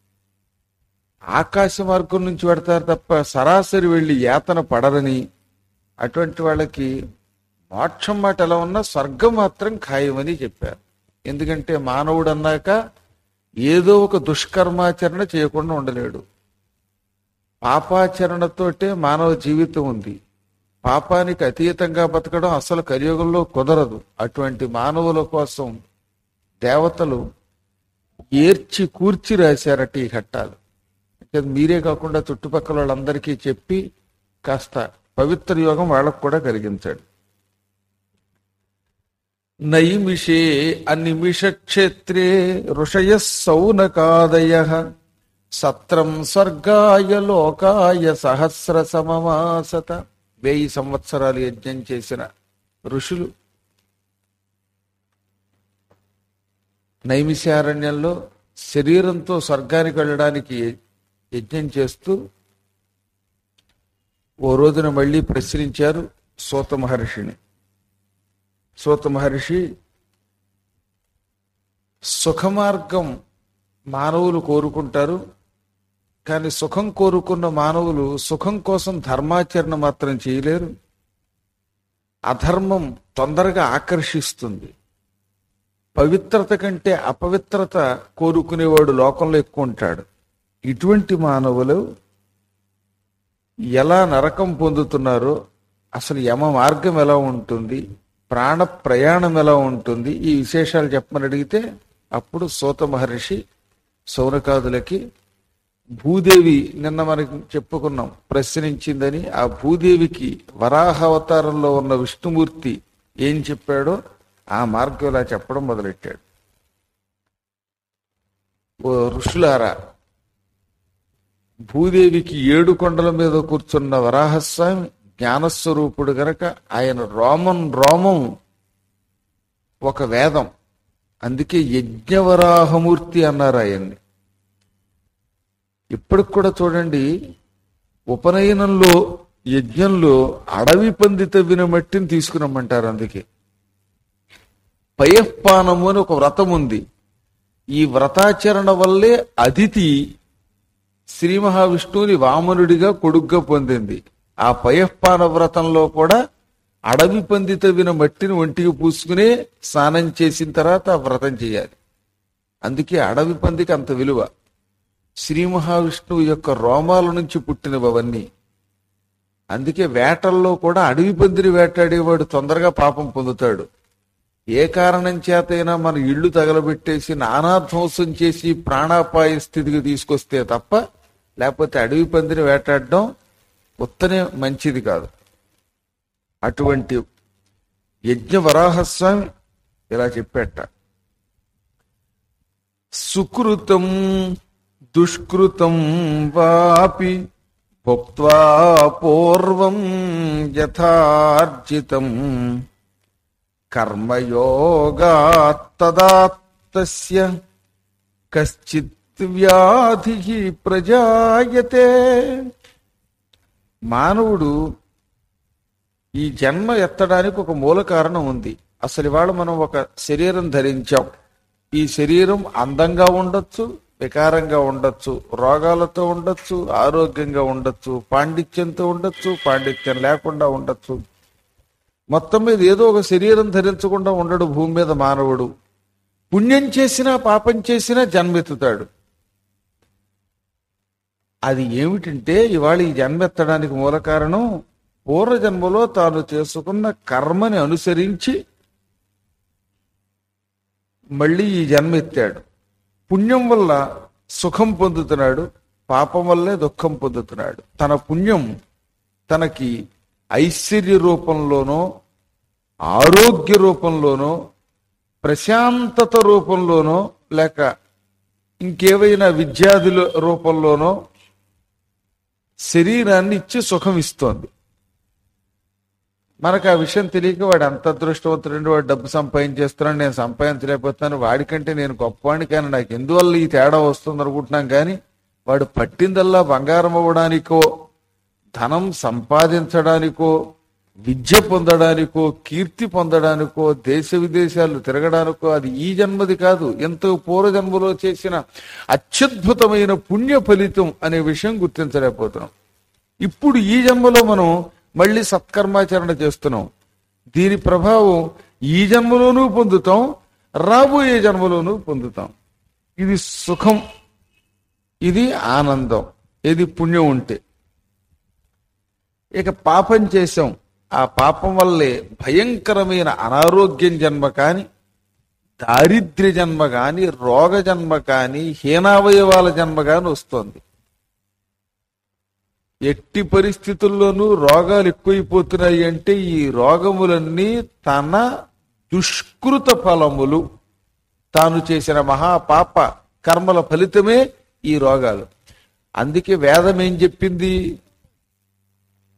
ఆకాశ మార్గం నుంచి పెడతారు తప్ప సరాసరి వెళ్ళి యాతన పడరని అటువంటి వాళ్ళకి మోక్షం మాట ఎలా ఉన్నా స్వర్గం మాత్రం ఖాయమని చెప్పారు ఎందుకంటే మానవుడు అన్నాక ఏదో ఒక దుష్కర్మాచరణ చేయకుండా ఉండలేడు పాపాచరణతోటే మానవ జీవితం ఉంది పాపానికి అతీతంగా బతకడం అసలు కలియుగంలో కుదరదు అటువంటి మానవుల కోసం దేవతలు ఏర్చి కూర్చి రాశారట ఈ ఘట్టాలు అంటే మీరే కాకుండా చుట్టుపక్కల వాళ్ళందరికీ చెప్పి కాస్త పవిత్ర యోగం వాళ్ళకు కూడా కలిగించాడు నైమిషే అనిమిష క్షేత్రే ఋషయ సౌనకాదయ సత్రం స్వర్గాయ లోకాయ సహస్ర సమమాసత వెయ్యి సంవత్సరాలు యజ్ఞం చేసిన ఋషులు నైమిషారణ్యంలో శరీరంతో స్వర్గానికి వెళ్ళడానికి యజ్ఞం చేస్తూ ఓ రోజున మళ్ళీ ప్రశ్నించారు సూత మహర్షిని సూత మహర్షి సుఖమార్గం మానవులు కోరుకుంటారు కానీ సుఖం కోరుకున్న మానవులు సుఖం కోసం ధర్మాచరణ మాత్రం చేయలేరు అధర్మం తొందరగా ఆకర్షిస్తుంది పవిత్రత కంటే అపవిత్రత కోరుకునేవాడు లోకంలో ఎక్కువ ఉంటాడు ఇటువంటి మానవులు ఎలా నరకం పొందుతున్నారో అసలు యమ మార్గం ఎలా ఉంటుంది ప్రాణ ప్రయాణం ఎలా ఉంటుంది ఈ విశేషాలు చెప్పమని అడిగితే అప్పుడు సోత మహర్షి సౌనకాదులకి భూదేవి నిన్న మనకి చెప్పుకున్నాం ప్రశ్నించిందని ఆ భూదేవికి వరాహ అవతారంలో ఉన్న విష్ణుమూర్తి ఏం చెప్పాడో ఆ మార్గం ఇలా చెప్పడం మొదలెట్టాడు ఓ ఋషులారా భూదేవికి ఏడు కొండల మీద కూర్చున్న వరాహస్వామి జ్ఞానస్వరూపుడు గనక ఆయన రోమం రోమం ఒక వేదం అందుకే యజ్ఞవరాహమూర్తి అన్నారు ఆయన్ని ఇప్పటికి కూడా చూడండి ఉపనయనంలో యజ్ఞంలో అడవి పందిత వినమట్టిని తీసుకురమ్మంటారు అందుకే పయఃపానము అని ఒక వ్రతం ఉంది ఈ వ్రతాచరణ వల్లే అదితి శ్రీ మహావిష్ణువుని వామనుడిగా కొడుగ్గా పొందింది ఆ పయఃపాన వ్రతంలో కూడా అడవి పందిత విన మట్టిని ఒంటికి పూసుకునే స్నానం చేసిన తర్వాత ఆ వ్రతం చేయాలి అందుకే అడవి పందికి అంత విలువ శ్రీ మహావిష్ణువు యొక్క రోమాల నుంచి పుట్టినవి అవన్నీ అందుకే వేటల్లో కూడా అడవి పందిని వేటాడేవాడు తొందరగా పాపం పొందుతాడు ఏ కారణం చేతైనా మన ఇళ్ళు తగలబెట్టేసి నానాధ్వంసం చేసి ప్రాణాపాయ స్థితికి తీసుకొస్తే తప్ప లేకపోతే అడవి పందిని వేటాడడం ఉత్తనే మంచిది కాదు అటువంటి యజ్ఞ వరాహస్వామి ఇలా చెప్పేట సుకృతం దుష్కృతం వాపి భుక్త్వా పూర్వం యథార్జితం కర్మయోగాత్తదాత్తస్య కశ్చిత్ వ్యాధి ప్రజాయతే మానవుడు ఈ జన్మ ఎత్తడానికి ఒక మూల కారణం ఉంది అసలు ఇవాళ మనం ఒక శరీరం ధరించాం ఈ శరీరం అందంగా ఉండొచ్చు వికారంగా ఉండొచ్చు రోగాలతో ఉండొచ్చు ఆరోగ్యంగా ఉండొచ్చు పాండిత్యంతో ఉండొచ్చు పాండిత్యం లేకుండా ఉండొచ్చు మొత్తం మీద ఏదో ఒక శరీరం ధరించకుండా ఉండడు భూమి మీద మానవుడు పుణ్యం చేసినా పాపం చేసినా జన్మెత్తుతాడు అది ఏమిటంటే ఇవాళ ఈ జన్మెత్తడానికి మూల కారణం పూర్వజన్మలో తాను చేసుకున్న కర్మని అనుసరించి మళ్ళీ ఈ జన్మ ఎత్తాడు పుణ్యం వల్ల సుఖం పొందుతున్నాడు పాపం వల్లే దుఃఖం పొందుతున్నాడు తన పుణ్యం తనకి ఐశ్వర్య రూపంలోనో ఆరోగ్య రూపంలోనో ప్రశాంతత రూపంలోనో లేక ఇంకేవైనా విద్యాదుల రూపంలోనో శరీరాన్ని ఇచ్చి సుఖం ఇస్తోంది మనకు ఆ విషయం తెలియక వాడు అంత అదృష్టవంతుడు వాడు డబ్బు సంపాదించేస్తున్నాడు నేను సంపాదించలేకపోతున్నాను వాడికంటే నేను గొప్పవాడిని కానీ నాకు ఎందువల్ల ఈ తేడా వస్తుంది అనుకుంటున్నాం కానీ వాడు పట్టిందల్లా బంగారం అవ్వడానికో ధనం సంపాదించడానికో విద్య పొందడానికో కీర్తి పొందడానికో దేశ విదేశాలు తిరగడానికో అది ఈ జన్మది కాదు ఎంతో పూర్వజన్మలో చేసిన అత్యద్భుతమైన పుణ్య ఫలితం అనే విషయం గుర్తించలేకపోతున్నాం ఇప్పుడు ఈ జన్మలో మనం మళ్ళీ సత్కర్మాచరణ చేస్తున్నాం దీని ప్రభావం ఈ జన్మలోనూ పొందుతాం రాబోయే జన్మలోనూ పొందుతాం ఇది సుఖం ఇది ఆనందం ఇది పుణ్యం ఉంటే ఇక పాపం చేశాం ఆ పాపం వల్లే భయంకరమైన అనారోగ్యం జన్మ కాని దారిద్ర్య జన్మ కాని రోగ జన్మ కాని హీనావయవాల జన్మ కాని వస్తోంది ఎట్టి పరిస్థితుల్లోనూ రోగాలు ఎక్కువైపోతున్నాయి అంటే ఈ రోగములన్నీ తన దుష్కృత ఫలములు తాను చేసిన మహాపాప కర్మల ఫలితమే ఈ రోగాలు అందుకే వేదం ఏం చెప్పింది